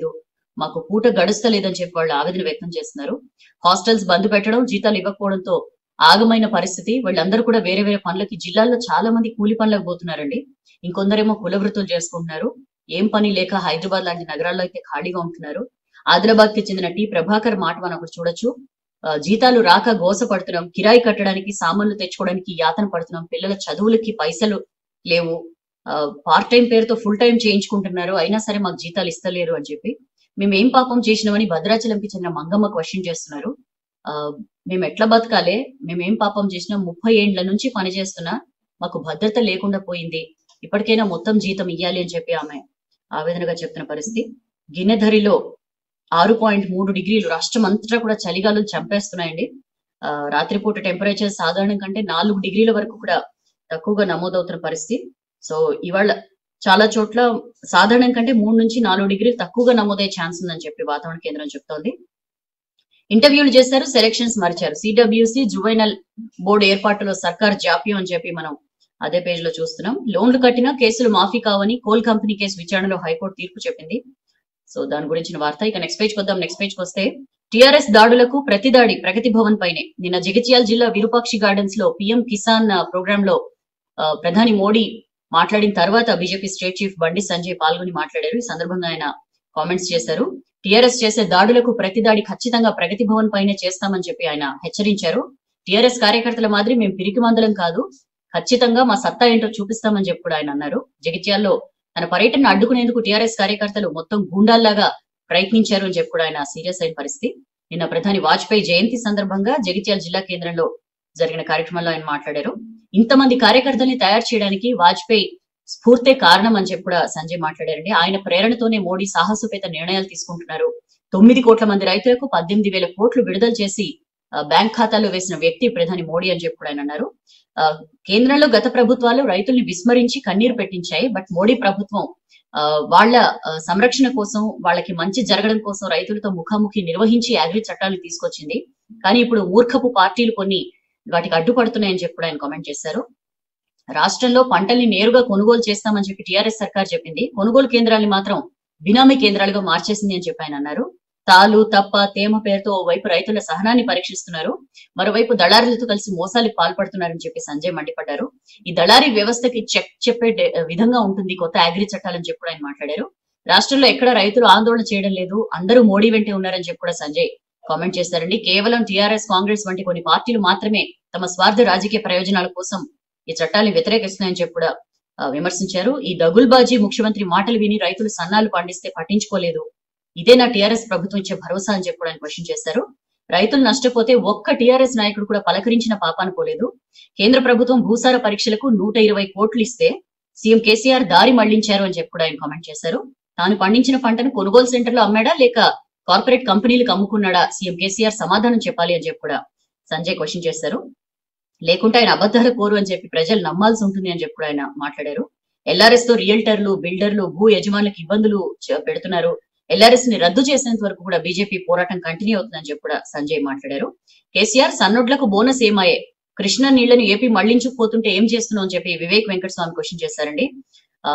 మాకు పూట గడుస్తలేదని చెప్పి వాళ్ళు ఆవేదన వ్యక్తం చేస్తున్నారు హాస్టల్స్ బంద్ పెట్టడం జీతాలు ఇవ్వకపోవడంతో ఆగమైన పరిస్థితి వాళ్ళందరూ కూడా వేరే వేరే పనులకి జిల్లాల్లో చాలా మంది కూలి పనులకు పోతున్నారండి ఇంకొందరేమో కుల వృత్తులు చేసుకుంటున్నారు ఏం పని లేక హైదరాబాద్ లాంటి నగరాల్లో అయితే ఖాళీగా ఉంటున్నారు ఆదిలాబాద్ కి చెందిన టీ ప్రభాకర్ మాట మనం ఒకటి చూడొచ్చు ఆ, జీతాలు రాక గోస పడుతున్నాం కిరాయి కట్టడానికి సామాన్లు తెచ్చుకోవడానికి యాతన పడుతున్నాం పిల్లల చదువులకి పైసలు లేవు పార్ట్ టైం పేరుతో ఫుల్ టైం చేయించుకుంటున్నారు అయినా సరే మాకు జీతాలు ఇస్తలేరు అని చెప్పి మేము ఏం పాపం చేసినామని భద్రాచలంకి చెందిన మంగమ్మ క్వశ్చన్ చేస్తున్నారు ఆ, మేము ఎట్లా బతకాలే మేము ఏం పాపం చేసినా ముప్పై ఏండ్ల నుంచి పని చేస్తున్నా మాకు భద్రత లేకుండా పోయింది ఇప్పటికైనా మొత్తం జీతం ఇయ్యాలి అని చెప్పి ఆమె ఆవేదనగా చెప్తున్న పరిస్థితి గిన్నెధరిలో ఆరు పాయింట్ మూడు డిగ్రీలు రాష్ట్రం అంతటా కూడా చలిగాలులు చంపేస్తున్నాయండి ఆ, రాత్రిపూట టెంపరేచర్ సాధారణం కంటే నాలుగు డిగ్రీల వరకు కూడా తక్కువగా నమోదవుతున్న పరిస్థితి సో ఇవాళ చాలా చోట్ల సాధారణం కంటే మూడు నుంచి నాలుగు డిగ్రీలు తక్కువగా నమోదయ్యే ఛాన్స్ ఉందని చెప్పి వాతావరణ కేంద్రం చెప్తోంది ఇంటర్వ్యూలు చేశారు సెలక్షన్స్ మార్చారు సిడబ్ల్యూసి జువైనల్ బోర్డు ఏర్పాటులో సర్కార్ జాప్యం అని చెప్పి మనం అదే పేజ్ లో చూస్తున్నాం లోన్లు కట్టినా కేసులు మాఫీ కావని కోల్ కంపెనీ కేసు విచారణలో హైకోర్టు తీర్పు చెప్పింది సో దాని గురించిన వార్త ఇక నెక్స్ట్ పేజ్ వద్దాం నెక్స్ట్ పేజ్ వస్తే టిఆర్ఎస్ దాడులకు ప్రతి దాడి ప్రగతి భవన్ పైనే నిన్న జగిత్యాల జిల్లా విరూపాక్షి గార్డెన్స్ లో పిఎం కిసాన్ ప్రోగ్రామ్ లో ఆ, ప్రధాని మోడీ మాట్లాడిన తర్వాత బీజేపీ స్టేట్ చీఫ్ బండి సంజయ్ పాల్గొని మాట్లాడారు ఈ సందర్భంగా ఆయన కామెంట్స్ చేశారు టిఆర్ఎస్ చేసే దాడులకు ప్రతి దాడి ఖచ్చితంగా ప్రగతి భవన్ పైనే చేస్తామని చెప్పి ఆయన హెచ్చరించారు టిఆర్ఎస్ కార్యకర్తల మాదిరి మేము పిరికి మందలం కాదు ఖచ్చితంగా మా సత్తా ఏంటో చూపిస్తామని చెప్పి కూడా ఆయన అన్నారు జగిత్యాల్లో తన పర్యటన అడ్డుకునేందుకు టిఆర్ఎస్ కార్యకర్తలు మొత్తం గూండాల్లాగా ప్రయత్నించారు అని చెప్పి కూడా ఆయన సీరియస్ అయిన పరిస్థితి నిన్న ప్రధాని వాజ్పేయి జయంతి సందర్భంగా జగిత్యాల జిల్లా కేంద్రంలో జరిగిన కార్యక్రమంలో ఆయన మాట్లాడారు ఇంతమంది కార్యకర్తల్ని తయారు చేయడానికి వాజ్పేయి స్ఫూర్తే కారణం అని చెప్పి కూడా సంజయ్ మాట్లాడారండి ఆయన ప్రేరణతోనే మోడీ సాహసోపేత నిర్ణయాలు తీసుకుంటున్నారు తొమ్మిది కోట్ల మంది రైతులకు పద్దెనిమిది వేల కోట్లు విడుదల చేసి ఆ, బ్యాంక్ ఖాతాలో వేసిన వ్యక్తి ప్రధాని మోడీ అని చెప్పి కూడా ఆయన అన్నారు ఆ, కేంద్రంలో గత ప్రభుత్వాలు రైతుల్ని విస్మరించి కన్నీరు పెట్టించాయి బట్ మోడీ ప్రభుత్వం ఆ, వాళ్ళ ఆ, సంరక్షణ కోసం వాళ్ళకి మంచి జరగడం కోసం రైతులతో ముఖాముఖి నిర్వహించి అగ్రి చట్టాలను తీసుకొచ్చింది కానీ ఇప్పుడు మూర్ఖపు పార్టీలు కొన్ని వాటికి అడ్డుపడుతున్నాయని చెప్పి కూడా ఆయన కామెంట్ చేశారు రాష్ట్రంలో పంటల్ని నేరుగా కొనుగోలు చేస్తామని చెప్పి టీఆర్ఎస్ సర్కార్ చెప్పింది కొనుగోలు కేంద్రాల్ని మాత్రం బినామీ కేంద్రాలుగా మార్చేసింది అని చెప్పి ఆయన అన్నారు తాలు తప్ప తేమ పేరుతో ఓవైపు రైతుల సహనాన్ని పరీక్షిస్తున్నారు మరోవైపు దళారులతో కలిసి మోసాలకు పాల్పడుతున్నారని చెప్పి సంజయ్ మండిపడ్డారు ఈ దళారీ వ్యవస్థకి చెక్ చెప్పే డే- విధంగా ఉంటుంది కొత్త అగ్రి చట్టాలని చెప్పి కూడా ఆయన మాట్లాడారు రాష్ట్రంలో ఎక్కడ రైతులు ఆందోళన చేయడం లేదు అందరూ మోడీ వెంటే ఉన్నారని చెప్పి కూడా సంజయ్ కామెంట్ చేశారండి కేవలం టీఆర్ఎస్ కాంగ్రెస్ వంటి కొన్ని పార్టీలు మాత్రమే తమ స్వార్థ రాజకీయ ప్రయోజనాల కోసం ఈ చట్టాన్ని వ్యతిరేకిస్తున్నాయని చెప్పి కూడా ఆ, విమర్శించారు ఈ దగుల్బాజీ ముఖ్యమంత్రి మాటలు విని రైతులు సన్నాలు పండిస్తే పట్టించుకోలేదు ఇదే నా టీఆర్ఎస్ ప్రభుత్వం ఇచ్చే భరోసా అని చెప్పి కూడా ఆయన క్వశ్చన్ చేశారు రైతులు నష్టపోతే ఒక్క టీఆర్ఎస్ నాయకుడు కూడా పలకరించిన పాపాన పోలేదు కేంద్ర ప్రభుత్వం భూసార పరీక్షలకు నూట ఇరవై కోట్లు ఇస్తే సీఎం కేసీఆర్ దారి మళ్లించారు అని చెప్పి కూడా ఆయన కామెంట్ చేశారు తాను పండించిన పంటను కొనుగోలు సెంటర్లో అమ్మాడా లేక కార్పొరేట్ కంపెనీలకు అమ్ముకున్నాడా సీఎం కేసీఆర్ సమాధానం చెప్పాలి అని చెప్పి కూడా సంజయ్ క్వశ్చన్ చేశారు లేకుంటే ఆయన అబద్ధాల కోరు అని చెప్పి ప్రజలు నమ్మాల్సి ఉంటుంది అని చెప్పి కూడా ఆయన మాట్లాడారు ఎల్ఆర్ఎస్ తో రియల్టర్లు బిల్డర్లు భూ యజమానులకు ఇబ్బందులు చ- పెడుతున్నారు ఎల్ఆర్ఎస్ ని రద్దు చేసేంత వరకు కూడా బీజేపీ పోరాటం కంటిన్యూ అవుతుందని చెప్పి కూడా సంజయ్ మాట్లాడారు కేసీఆర్ సన్నొడ్లకు బోనస్ ఏమాయే కృష్ణా నీళ్లను ఏపీ మళ్లించుకుపోతుంటే ఏం చేస్తున్నావు అని చెప్పి వివేక్ వెంకటస్వామి క్వశ్చన్ చేశారండి ఆ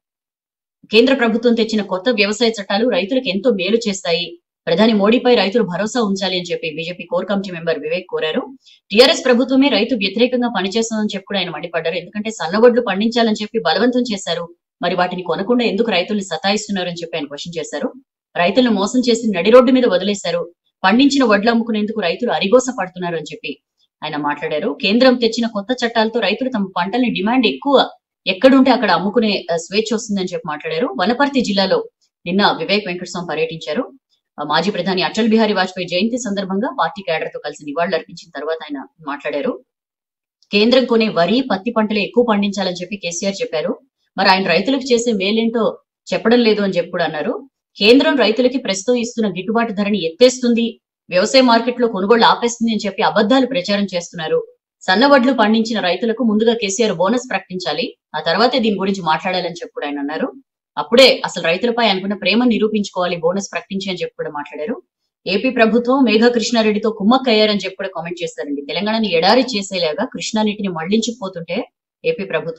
కేంద్ర ప్రభుత్వం తెచ్చిన కొత్త వ్యవసాయ చట్టాలు రైతులకు ఎంతో మేలు చేస్తాయి ప్రధాని మోడీపై రైతులు భరోసా ఉంచాలి అని చెప్పి BJP core committee member Vivek కోరారు టీఆర్ఎస్ ప్రభుత్వమే రైతు వ్యతిరేకంగా పనిచేస్తుందని చెప్పి కూడా ఆయన మండిపడ్డారు ఎందుకంటే సన్నవడ్లు పండించాలని చెప్పి బలవంతం చేశారు మరి వాటిని కొనకుండా ఎందుకు రైతుల్ని సతాయిస్తున్నారు అని చెప్పి ఆయన క్వశ్చన్ చేశారు రైతులను మోసం చేసి నడి రోడ్డు మీద వదిలేశారు పండించిన వడ్లు అమ్ముకునేందుకు రైతులు అరిగోస పడుతున్నారు అని చెప్పి ఆయన మాట్లాడారు కేంద్రం తెచ్చిన కొత్త చట్టాలతో రైతులు తమ పంటల్ని డిమాండ్ ఎక్కువ ఎక్కడుంటే అక్కడ అమ్ముకునే ఆ, స్వేచ్ఛ వస్తుందని చెప్పి మాట్లాడారు వనపర్తి జిల్లాలో నిన్న వివేక్ వెంకటస్వామి పర్యటించారు ఆ, మాజీ ప్రధాని అటల్ బిహారీ వాజ్పేయి జయంతి సందర్భంగా పార్టీ క్యాడర్ తో కలిసి నివాళులు అర్పించిన తర్వాత ఆయన మాట్లాడారు కేంద్రం కొనే వరి పత్తి పంటలే ఎక్కువ పండించాలని చెప్పి కేసీఆర్ చెప్పారు మరి ఆయన రైతులకు చేసే మేలేంటో చెప్పడం లేదు అని చెప్పి కూడా అన్నారు కేంద్రం రైతులకి ప్రస్తుతం ఇస్తున్న గిట్టుబాటు ధరని ఎత్తేస్తుంది వ్యవసాయ మార్కెట్ లో కొనుగోళ్లు ఆపేస్తుంది అని చెప్పి అబద్ధాలు ప్రచారం చేస్తున్నారు సన్నవడ్లు పండించిన రైతులకు ముందుగా కేసీఆర్ బోనస్ ప్రకటించాలి ఆ తర్వాతే దీని గురించి మాట్లాడాలని చెప్పి కూడా ఆయన అన్నారు అప్పుడే అసలు రైతులపై అనుకున్న ప్రేమ నిరూపించుకోవాలి బోనస్ ప్రకటించి అని చెప్పి కూడా మాట్లాడారు ఏపీ ప్రభుత్వం మేఘా కృష్ణారెడ్డితో కుమ్మక్కయ్యారని చెప్పి కూడా కామెంట్ చేశారండి తెలంగాణని ఎడారి చేసేలాగా కృష్ణా నీటిని మళ్లించుకుపోతుంటే ఏపీ ప్రభుత్వం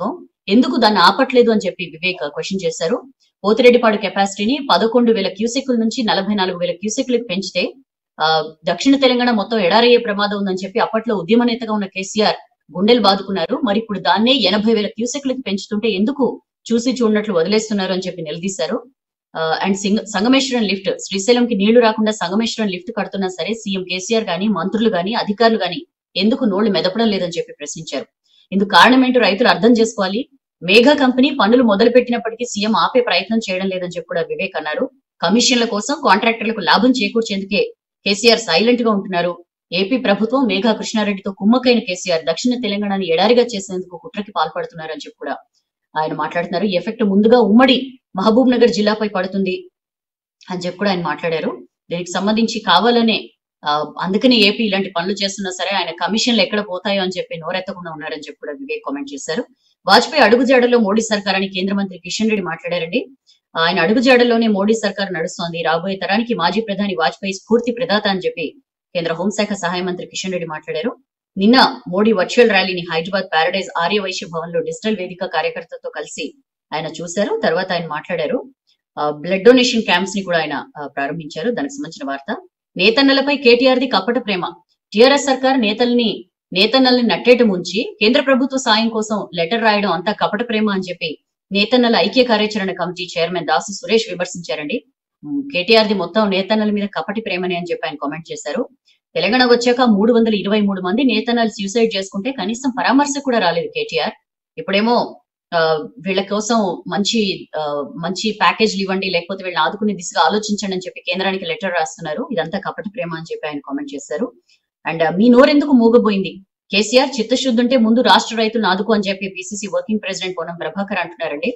ఎందుకు దాన్ని ఆపట్లేదు అని చెప్పి వివేక్ క్వశ్చన్ చేశారు పోతిరెడ్డిపాడు కెపాసిటీని పదకొండు వేల క్యూసెక్ల నుంచి నలభై నాలుగు వేల క్యూసెక్లకు పెంచితే ఆ, దక్షిణ తెలంగాణ మొత్తం ఎడారయ్యే ప్రమాదం ఉందని చెప్పి అప్పట్లో ఉద్యమ నేతగా ఉన్న కేసీఆర్ గుండెలు బాదుకున్నారు మరి ఇప్పుడు దాన్నే ఎనభై వేల క్యూసెక్లకు పెంచుతుంటే ఎందుకు చూసి చూడనట్లు వదిలేస్తున్నారు అని చెప్పి నిలదీశారు అండ్ సంగమేశ్వరం లిఫ్ట్ శ్రీశైలంకి నీళ్లు రాకుండా సంగమేశ్వరం లిఫ్ట్ కడుతున్నా సరే సీఎం కేసీఆర్ గాని మంత్రులు గాని అధికారులు గాని ఎందుకు నోళ్లు మెదపడం లేదని చెప్పి ప్రశ్నించారు ఇందుకు కారణం ఏంటో రైతులు అర్థం చేసుకోవాలి మేఘా కంపెనీ పనులు మొదలు పెట్టినప్పటికీ సీఎం ఆపే ప్రయత్నం చేయడం లేదని చెప్పి కూడా వివేక్ అన్నారు కమిషన్ల కోసం కాంట్రాక్టర్లకు లాభం చేకూర్చేందుకే కేసీఆర్ సైలెంట్ గా ఉంటున్నారు ఏపీ ప్రభుత్వం మేఘా కృష్ణారెడ్డితో కుమ్మకైన కేసీఆర్ దక్షిణ తెలంగాణని ఎడారిగా చేసేందుకు కుట్రకి పాల్పడుతున్నారని చెప్పి కూడా ఆయన మాట్లాడుతున్నారు ఈ ఎఫెక్ట్ ముందుగా ఉమ్మడి మహబూబ్ నగర్ జిల్లాపై పడుతుంది అని చెప్పి కూడా ఆయన మాట్లాడారు దీనికి సంబంధించి కావాలనే ఆ, అందుకని ఏపీ ఇలాంటి పనులు చేస్తున్నా సరే ఆయన కమిషన్లు ఎక్కడ పోతాయో అని చెప్పి నోరెత్తకుండా ఉన్నారని చెప్పి కూడా వివేక్ కామెంట్ చేశారు వాజ్పేయి అడుగుజాడలో మోడీ సర్కార్ అని కేంద్ర మంత్రి కిషన్ రెడ్డి మాట్లాడారండి ఆయన అడుగుజాడలోనే మోడీ సర్కార్ నడుస్తోంది రాబోయే తరానికి మాజీ ప్రధాని వాజ్పేయి స్ఫూర్తి ప్రదాత అని చెప్పి కేంద్ర హోంశాఖ సహాయ మంత్రి కిషన్ రెడ్డి మాట్లాడారు నిన్న మోడీ వర్చువల్ ర్యాలీని హైదరాబాద్ పారడైజ్ ఆర్య వైశ్య భవన్ లో డిజిటల్ వేదిక కార్యకర్తలతో కలిసి ఆయన చూశారు తర్వాత ఆయన మాట్లాడారు బ్లడ్ డొనేషన్ క్యాంప్స్ ని కూడా ఆయన ఆ, ప్రారంభించారు దానికి సంబంధించిన వార్త నేతన్నలపై కేటీఆర్ ది కపట ప్రేమ టిఆర్ఎస్ సర్కార్ నేతల్ని నేతన్నల్ని నట్టేట ముంచి కేంద్ర ప్రభుత్వ సాయం కోసం లెటర్ రాయడం అంతా కపట ప్రేమ అని చెప్పి నేతన్నల ఐక్య కార్యాచరణ కమిటీ చైర్మన్ దాసు సురేష్ విమర్శించారండి కేటీఆర్ ది మొత్తం నేతన్నల మీద కపటి ప్రేమనే అని చెప్పి ఆయన కామెంట్ చేశారు తెలంగాణ వచ్చాక మూడు వందల ఇరవై మూడు మంది నేతన్నలు సూసైడ్ చేసుకుంటే కనీసం పరామర్శ కూడా రాలేదు కేటీఆర్ ఇప్పుడేమో ఆ, వీళ్ళ కోసం మంచి ఆ, మంచి ప్యాకేజీలు ఇవ్వండి లేకపోతే వీళ్ళని ఆదుకునే దిశగా ఆలోచించండి అని చెప్పి కేంద్రానికి లెటర్ రాస్తున్నారు ఇదంతా కపట ప్రేమ అని చెప్పి ఆయన కామెంట్ చేశారు అండ్ మీ నోరెందుకు మూగబోయింది కేసీఆర్ చిత్తశుద్ధి ఉంటే ముందు రాష్ట్ర రైతులను ఆదుకో అని చెప్పి PCC working president Ponnam Prabhakar అంటున్నారండి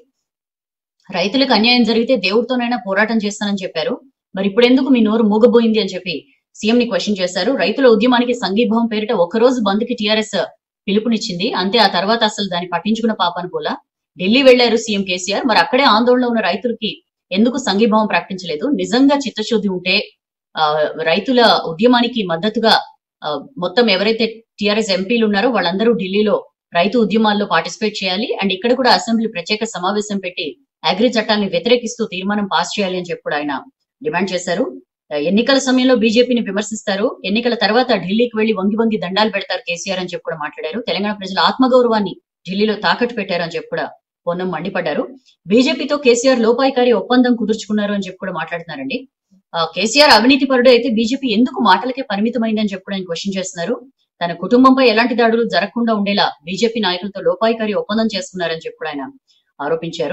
రైతులకు అన్యాయం జరిగితే దేవుడితోనైనా పోరాటం చేస్తానని చెప్పారు మరి ఇప్పుడు ఎందుకు మీ నోరు మూగబోయింది అని చెప్పి సీఎం ని క్వశ్చన్ చేశారు రైతుల ఉద్యమానికి సంఘీభావం పేరిట ఒక్కరోజు బంద్ కి టీఆర్ఎస్ పిలుపునిచ్చింది అంతే ఆ తర్వాత అసలు దాన్ని పట్టించుకున్న పాపను పోలా ఢిల్లీ వెళ్లారు సీఎం కేసీఆర్ మరి అక్కడే ఆందోళనలో ఉన్న రైతులకి ఎందుకు సంఘీభావం ప్రకటించలేదు నిజంగా చిత్తశుద్ధి ఉంటే ఆ, రైతుల ఉద్యమానికి మద్దతుగా ఆ, మొత్తం ఎవరైతే టిఆర్ఎస్ ఎంపీలు ఉన్నారో వాళ్ళందరూ ఢిల్లీలో రైతు ఉద్యమాల్లో పార్టిసిపేట్ చేయాలి అండ్ ఇక్కడ కూడా అసెంబ్లీ ప్రత్యేక సమావేశం పెట్టి అగ్రి చట్టాన్ని వ్యతిరేకిస్తూ తీర్మానం పాస్ చేయాలి అని చెప్పి కూడా ఆయన డిమాండ్ చేశారు ఆ, ఎన్నికల సమయంలో బీజేపీని విమర్శిస్తారు ఎన్నికల తర్వాత ఢిల్లీకి వెళ్లి వంగి వంగి దండాలు పెడతారు కేసీఆర్ అని చెప్పి కూడా మాట్లాడారు తెలంగాణ ప్రజల ఆత్మగౌరవాన్ని ఢిల్లీలో తాకట్టు పెట్టారు అని చెప్పి కూడా పొన్నం మండిపడ్డారు బీజేపీతో కేసీఆర్ లోపాయికారి ఒప్పందం కుదుర్చుకున్నారు అని చెప్పి కూడా మాట్లాడుతున్నారండి ఆ, కేసీఆర్ అవినీతి పరుడు అయితే బీజేపీ ఎందుకు మాటలకే పరిమితమైందని చెప్పి కూడా ఆయన క్వశ్చన్ చేస్తున్నారు తన కుటుంబంపై ఎలాంటి దాడులు జరగకుండా ఉండేలా బీజేపీ నాయకులతో లోపాయికారి ఒప్పందం చేసుకున్నారని చెప్పి కూడా ఆయన ఆరోపించారు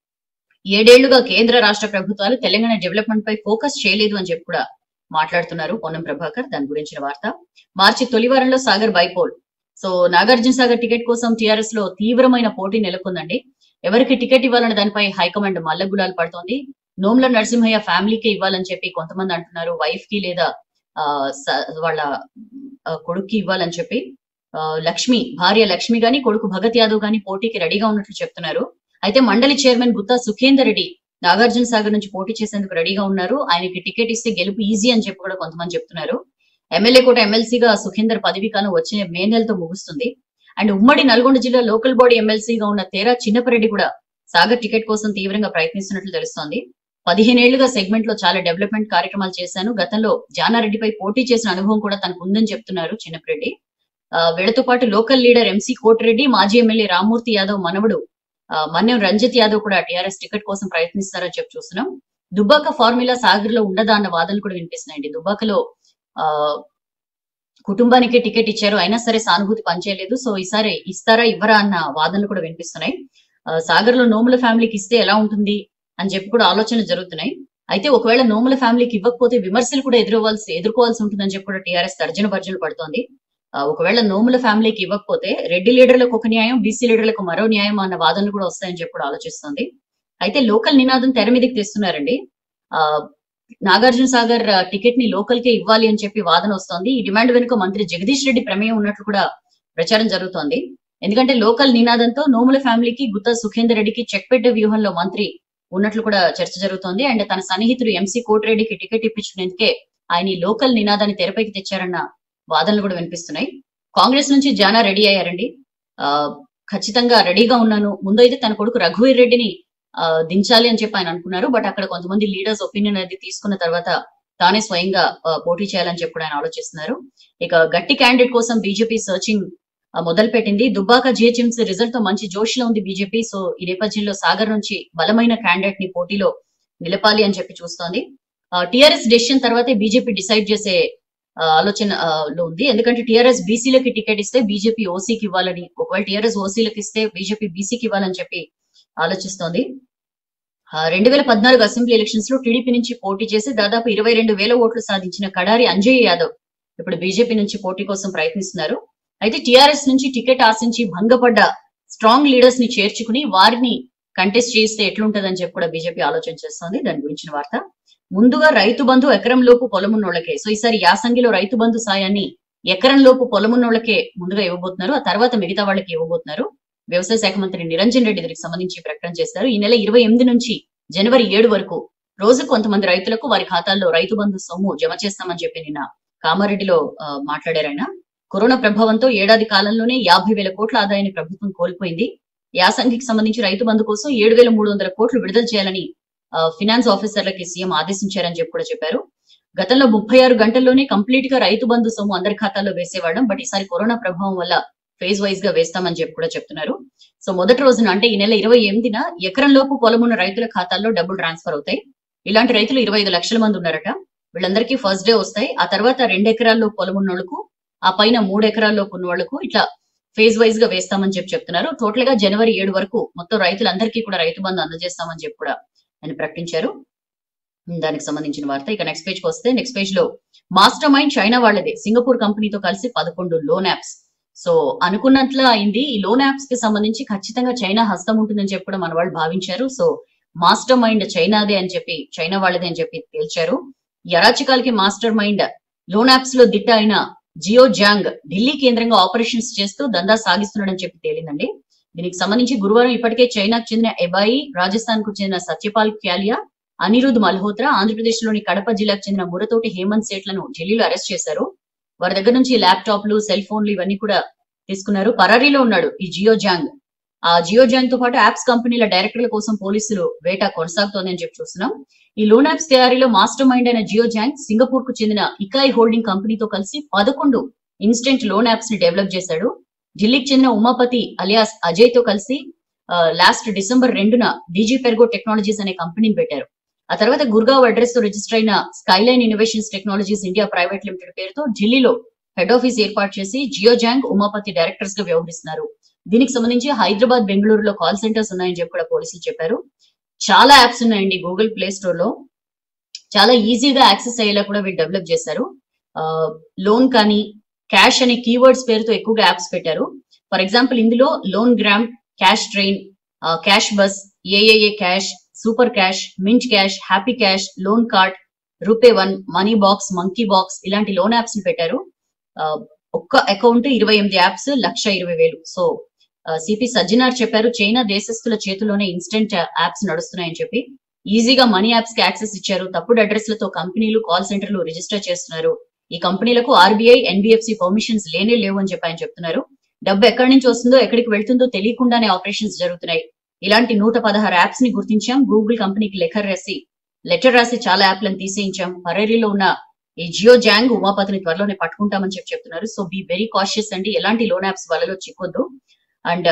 ఏడేళ్లుగా కేంద్ర రాష్ట్ర ప్రభుత్వాలు తెలంగాణ డెవలప్మెంట్ పై ఫోకస్ చేయలేదు అని చెప్పి కూడా మాట్లాడుతున్నారు పొన్నం ప్రభాకర్ దాని గురించిన వార్త మార్చి తొలి వారంలో Sagar bypoll so Nagarjuna Sagar ticket కోసం టిఆర్ఎస్ లో తీవ్రమైన పోటీ నెలకొందండి ఎవరికి టికెట్ ఇవ్వాలన్న దానిపై హైకమాండ్ మల్లగులాలు పడుతోంది నోముల నరసింహయ్య ఫ్యామిలీకి ఇవ్వాలని చెప్పి కొంతమంది అంటున్నారు వైఫ్ కి లేదా ఆ, స- వాళ్ళ ఆ, కొడుక్కి ఇవ్వాలని చెప్పి ఆ, లక్ష్మి భార్య లక్ష్మి గాని కొడుకు భగత్ యాదవ్ గాని పోటీకి రెడీగా ఉన్నట్లు చెప్తున్నారు అయితే మండలి చైర్మన్ గుత్తా సుఖేందర్ రెడ్డి నాగార్జున సాగర్ నుంచి పోటీ చేసేందుకు రెడీగా ఉన్నారు ఆయనకి టికెట్ ఇస్తే గెలుపు ఈజీ అని చెప్పి కూడా కొంతమంది చెప్తున్నారు ఎమ్మెల్యే కూడా ఎమ్మెల్సీగా సుఖేందర్ పదవీ కాలం వచ్చే మే నెలతో ముగుస్తుంది అండ్ ఉమ్మడి నల్గొండ జిల్లా లోకల్ బాడీ ఎమ్మెల్సీగా ఉన్న తేరా చిన్నపరెడ్డి కూడా సాగర్ టికెట్ కోసం తీవ్రంగా ప్రయత్నిస్తున్నట్లు తెలుస్తోంది పదిహేనేళ్లుగా సెగ్మెంట్ లో చాలా డెవలప్మెంట్ కార్యక్రమాలు చేశాను గతంలో జానారెడ్డిపై పోటీ చేసిన అనుభవం కూడా తనకు ఉందని చెప్తున్నారు చిన్నపరెడ్డి ఆ, వీళ్ళతో పాటు లోకల్ లీడర్ ఎంసీ కోటిరెడ్డి మాజీ ఎమ్మెల్యే రామ్మూర్తి యాదవ్ మనవడు ఆ, మన్యం రంజిత్ యాదవ్ కూడా టీఆర్ఎస్ టికెట్ కోసం ప్రయత్నిస్తారని చెప్పి చూస్తున్నాం దుబ్బాక ఫార్ములా సాగర్ లో ఉండదా అన్న వాదనలు కూడా వినిపిస్తున్నాయండి దుబ్బాకలో ఆ కుటుంబానికి టికెట్ ఇచ్చారు అయినా సరే సానుభూతి పనిచేయలేదు సో ఈసారి ఇస్తారా ఇవ్వరా అన్న వాదనలు కూడా వినిపిస్తున్నాయి ఆ, సాగర్ లో నోముల ఫ్యామిలీకి ఇస్తే ఎలా ఉంటుంది అని చెప్పి కూడా ఆలోచనలు జరుగుతున్నాయి అయితే ఒకవేళ నోముల ఫ్యామిలీకి ఇవ్వకపోతే విమర్శలు కూడా ఎదురవ్వాల్సి ఎదుర్కోవాల్సి ఉంటుందని చెప్పి కూడా టీఆర్ఎస్ తర్జన భర్జనలు పడుతోంది ఆ, ఒకవేళ నోముల ఫ్యామిలీకి ఇవ్వకపోతే రెడ్డి లీడర్లకు ఒక న్యాయం బీసీ లీడర్లకు మరో న్యాయం అన్న వాదనలు కూడా వస్తాయని చెప్పి కూడా ఆలోచిస్తోంది అయితే లోకల్ నినాదం తెర మీదకి తెస్తున్నారండి ఆ నాగార్జున సాగర్ ఆ, టికెట్ ని లోకల్ కే ఇవ్వాలి అని చెప్పి వాదన వస్తోంది ఈ డిమాండ్ వెనుక మంత్రి జగదీష్ రెడ్డి ప్రమేయం ఉన్నట్లు కూడా ప్రచారం జరుగుతోంది ఎందుకంటే లోకల్ నినాదంతో నోముల ఫ్యామిలీకి గుత్తా సుఖేందర్ రెడ్డికి చెక్ పెట్టే వ్యూహంలో మంత్రి ఉన్నట్లు కూడా చర్చ జరుగుతోంది అండ్ తన సన్నిహితుడు ఎంసీ కోటిరెడ్డికి టికెట్ ఇప్పించుకునేందుకే ఆయన ఈ లోకల్ నినాదాన్ని తెరపైకి తెచ్చారన్న వాదనలు కూడా వినిపిస్తున్నాయి కాంగ్రెస్ నుంచి జానా రెడీ అయ్యారండి ఆ ఖచ్చితంగా రెడీగా ఉన్నాను ముందైతే తన కొడుకు రఘువీర్ రెడ్డిని ఆ, దించాలి అని చెప్పి ఆయన అనుకున్నారు బట్ అక్కడ కొంతమంది లీడర్స్ ఒపీనియన్ అనేది తీసుకున్న తర్వాత తానే స్వయంగా ఆ, పోటీ చేయాలని చెప్పి కూడా ఆయన ఆలోచిస్తున్నారు ఇక గట్టి క్యాండిడేట్ కోసం బీజేపీ సర్చింగ్ మొదలు పెట్టింది దుబ్బాక జిహెచ్ఎంసీ రిజల్ట్ తో మంచి జోష్ లో ఉంది బీజేపీ సో ఈ నేపథ్యంలో సాగర్ నుంచి బలమైన క్యాండిడేట్ ని పోటీలో నిలపాలి అని చెప్పి చూస్తోంది టిఆర్ఎస్ డెసిషన్ తర్వాతే బీజేపీ డిసైడ్ చేసే ఆ, ఆలోచన ఆ, లో ఉంది ఎందుకంటే టిఆర్ఎస్ బీసీలకి టికెట్ ఇస్తే బీజేపీ ఓసీకి ఇవ్వాలని ఒకవేళ టిఆర్ఎస్ ఓసీలకు ఇస్తే బీజేపీ బీసీకి ఇవ్వాలని చెప్పి ఆలోచిస్తోంది రెండు వేల పద్నాలుగు అసెంబ్లీ ఎలక్షన్స్ లో టీడీపీ నుంచి పోటీ చేసి దాదాపు ఇరవై రెండు వేల ఓట్లు సాధించిన కడారి అంజయ్ యాదవ్ ఇప్పుడు బీజేపీ నుంచి పోటీ కోసం ప్రయత్నిస్తున్నారు అయితే టిఆర్ఎస్ నుంచి టికెట్ ఆశించి భంగపడ్డ స్ట్రాంగ్ లీడర్స్ ని చేర్చుకుని వారిని కంటెస్ట్ చేస్తే ఎట్లుంటదని చెప్పి కూడా బీజేపీ ఆలోచన చేస్తోంది దాని గురించిన వార్త ముందుగా రైతు బంధు ఎకరం లోపు పొలమున్నోళ్ళకే సో ఈసారి యాసంగిలో రైతు బంధు సాయాన్ని ఎకరం లోపు పొలమున్నోళ్ళకే ముందుగా ఇవ్వబోతున్నారు ఆ తర్వాత మిగతా వాళ్ళకి ఇవ్వబోతున్నారు వ్యవసాయ శాఖ మంత్రి నిరంజన్ రెడ్డి దీనికి సంబంధించి ప్రకటన చేస్తారు ఈ నెల ఇరవై ఎనిమిది నుంచి జనవరి ఏడు వరకు రోజు కొంతమంది రైతులకు వారి ఖాతాల్లో రైతు బంధు సొమ్ము జమ చేస్తామని చెప్పి నిన్న కామారెడ్డిలో ఆ, మాట్లాడారు ఆయన కరోనా ప్రభావంతో ఏడాది కాలంలోనే యాభై వేల కోట్ల ఆదాయాన్ని ప్రభుత్వం కోల్పోయింది యాసంగికి సంబంధించి రైతు బంధు కోసం ఏడు వేల మూడు వందల కోట్లు విడుదల చేయాలని ఆ, ఫినాన్స్ ఆఫీసర్లకి సీఎం ఆదేశించారని చెప్పి కూడా చెప్పారు గతంలో ముప్పై ఆరు గంటల్లోనే కంప్లీట్ గా రైతు బంధు సొమ్ము అందరి ఖాతాల్లో వేసేవాళ్ళం బట్ ఈసారి కరోనా ప్రభావం వల్ల ఫేజ్ వైజ్ గా వేస్తామని చెప్పి కూడా చెప్తున్నారు సో మొదటి రోజున అంటే ఈ నెల ఇరవై ఎనిమిదిన ఎకరం లోపు పొలం ఉన్న రైతుల ఖాతాల్లో డబ్బులు ట్రాన్స్ఫర్ అవుతాయి ఇలాంటి రైతులు ఇరవై ఐదు లక్షల మంది ఉన్నారట వీళ్ళందరికీ ఫస్ట్ డే వస్తాయి ఆ తర్వాత రెండు ఎకరాల్లో పొలం ఉన్న వాళ్ళకు ఆ పైన మూడు ఎకరాల్లో ఉన్న వాళ్ళకు ఇట్లా ఫేజ్ వైజ్ గా వేస్తామని చెప్పి చెప్తున్నారు టోటల్ గా జనవరి ఏడు వరకు మొత్తం రైతులందరికీ కూడా రైతు బంధు అందజేస్తామని చెప్పి కూడా ఆయన ప్రకటించారు దానికి సంబంధించిన వార్త ఇక నెక్స్ట్ పేజ్ కి వస్తే నెక్స్ట్ పేజ్ లో మాస్టర్ మైండ్ చైనా వాళ్ళదే సింగపూర్ కంపెనీతో కలిసి పదకొండు లోన్ యాప్స్ సో అనుకున్నట్లా అయింది ఈ లోన్ యాప్స్ కి సంబంధించి ఖచ్చితంగా చైనా హస్తం ఉంటుందని చెప్పి కూడా మన వాళ్ళు భావించారు సో మాస్టర్ మైండ్ చైనాదే అని చెప్పి చైనా వాళ్ళదే అని చెప్పి తేల్చారు ఈ అరాచకాలకి మాస్టర్ మైండ్ లోన్ యాప్స్ లో దిట్ట అయిన జియో జాంగ్ ఢిల్లీ కేంద్రంగా ఆపరేషన్స్ చేస్తూ దందా సాగిస్తున్నాడని చెప్పి తేలిందండి దీనికి సంబంధించి గురువారం ఇప్పటికే చైనాకు చెందిన ఎబాయి రాజస్థాన్ కు చెందిన సత్యపాల్ క్యాలియా అనిరుద్ మల్హోత్రా ఆంధ్రప్రదేశ్ లోని కడప జిల్లాకు చెందిన మురతోటి హేమంత్ సేట్లను ఢిల్లీలో అరెస్ట్ చేశారు వారి దగ్గర నుంచి ల్యాప్టాప్లు సెల్ ఫోన్లు ఇవన్నీ కూడా తీసుకున్నారు పరారీలో ఉన్నాడు ఈ జియో జాంగ్ ఆ జియో జాంగ్ తో పాటు యాప్స్ కంపెనీల డైరెక్టర్ల కోసం పోలీసులు వేట కొనసాగుతోంది అని చెప్పి చూస్తున్నాం ఈ లోన్ యాప్స్ తయారీలో మాస్టర్ మైండ్ అయిన జియో జాంగ్ సింగపూర్ కు చెందిన ఇకాయ్ హోల్డింగ్ కంపెనీతో కలిసి పదకొండు ఇన్స్టెంట్ లోన్ యాప్స్ ని డెవలప్ చేశాడు ఢిల్లీకి చెందిన ఉమాపతి అలియాస్ అజయ్ తో కలిసి లాస్ట్ డిసెంబర్ రెండున డీజీ పెర్గో టెక్నాలజీస్ అనే కంపెనీని పెట్టారు ఆ తర్వాత గుర్గావ్ అడ్రస్ తో రిజిస్టర్ అయిన Skyline innovations technologies India private limited పేరుతో ఢిల్లీలో హెడ్ ఆఫీస్ ఏర్పాటు చేసి జియో జాంగ్ ఉమాపతి డైరెక్టర్స్ గా వ్యవహరిస్తున్నారు దీనికి సంబంధించి హైదరాబాద్ బెంగళూరులో కాల్ సెంటర్స్ ఉన్నాయని చెప్పి కూడా పోలీసులు చెప్పారు చాలా యాప్స్ ఉన్నాయండి గూగుల్ ప్లే స్టోర్ లో చాలా ఈజీగా యాక్సెస్ అయ్యేలా కూడా వీళ్ళు డెవలప్ చేశారు లోన్ కానీ క్యాష్ అనే కీవర్డ్స్ పేరుతో ఎక్కువగా యాప్స్ పెట్టారు ఫర్ ఎగ్జాంపుల్ ఇందులో loan gram cash train cash bus A A A cash super cash mint cash happy cash loan card rupee one money box monkey box ఇలాంటి లోన్ యాప్స్ ని పెట్టారు ఆ, ఒక్క అకౌంట్ ఇరవై ఎనిమిది యాప్స్ లక్ష ఇరవై వేలు సో సిపి సజ్జనార్ చెప్పారు చైనా దేశస్తుల చేతిలోనే ఇన్స్టెంట్ యాప్స్ నడుస్తున్నాయని చెప్పి ఈజీగా మనీ యాప్స్ కి యాక్సెస్ ఇచ్చారు తప్పుడు అడ్రస్లతో కంపెనీలు కాల్ సెంటర్లు రిజిస్టర్ చేస్తున్నారు ఈ కంపెనీలకు ఆర్బీఐ ఎన్బిఎఫ్సి పర్మిషన్స్ లేనే లేవు అని చెప్పి ఆయన చెప్తున్నారు డబ్బు ఎక్కడి నుంచి వస్తుందో ఎక్కడికి వెళ్తుందో తెలియకుండానే ఆపరేషన్స్ జరుగుతున్నాయి ఇలాంటి నూట పదహారు యాప్స్ ని గుర్తించాం గూగుల్ కంపెనీకి లెటర్ రాసి లెటర్ రాసి చాలా యాప్లను తీసేయించాం పరేరీలో ఉన్న ఈ జియో జాంగ్ ఉమాపతిని త్వరలోనే పట్టుకుంటామని చెప్పి చెప్తున్నారు సో బీ వెరీ కాషియస్ అండి ఎలాంటి లోన్ యాప్స్ వలలో చిక్కొద్దు అండ్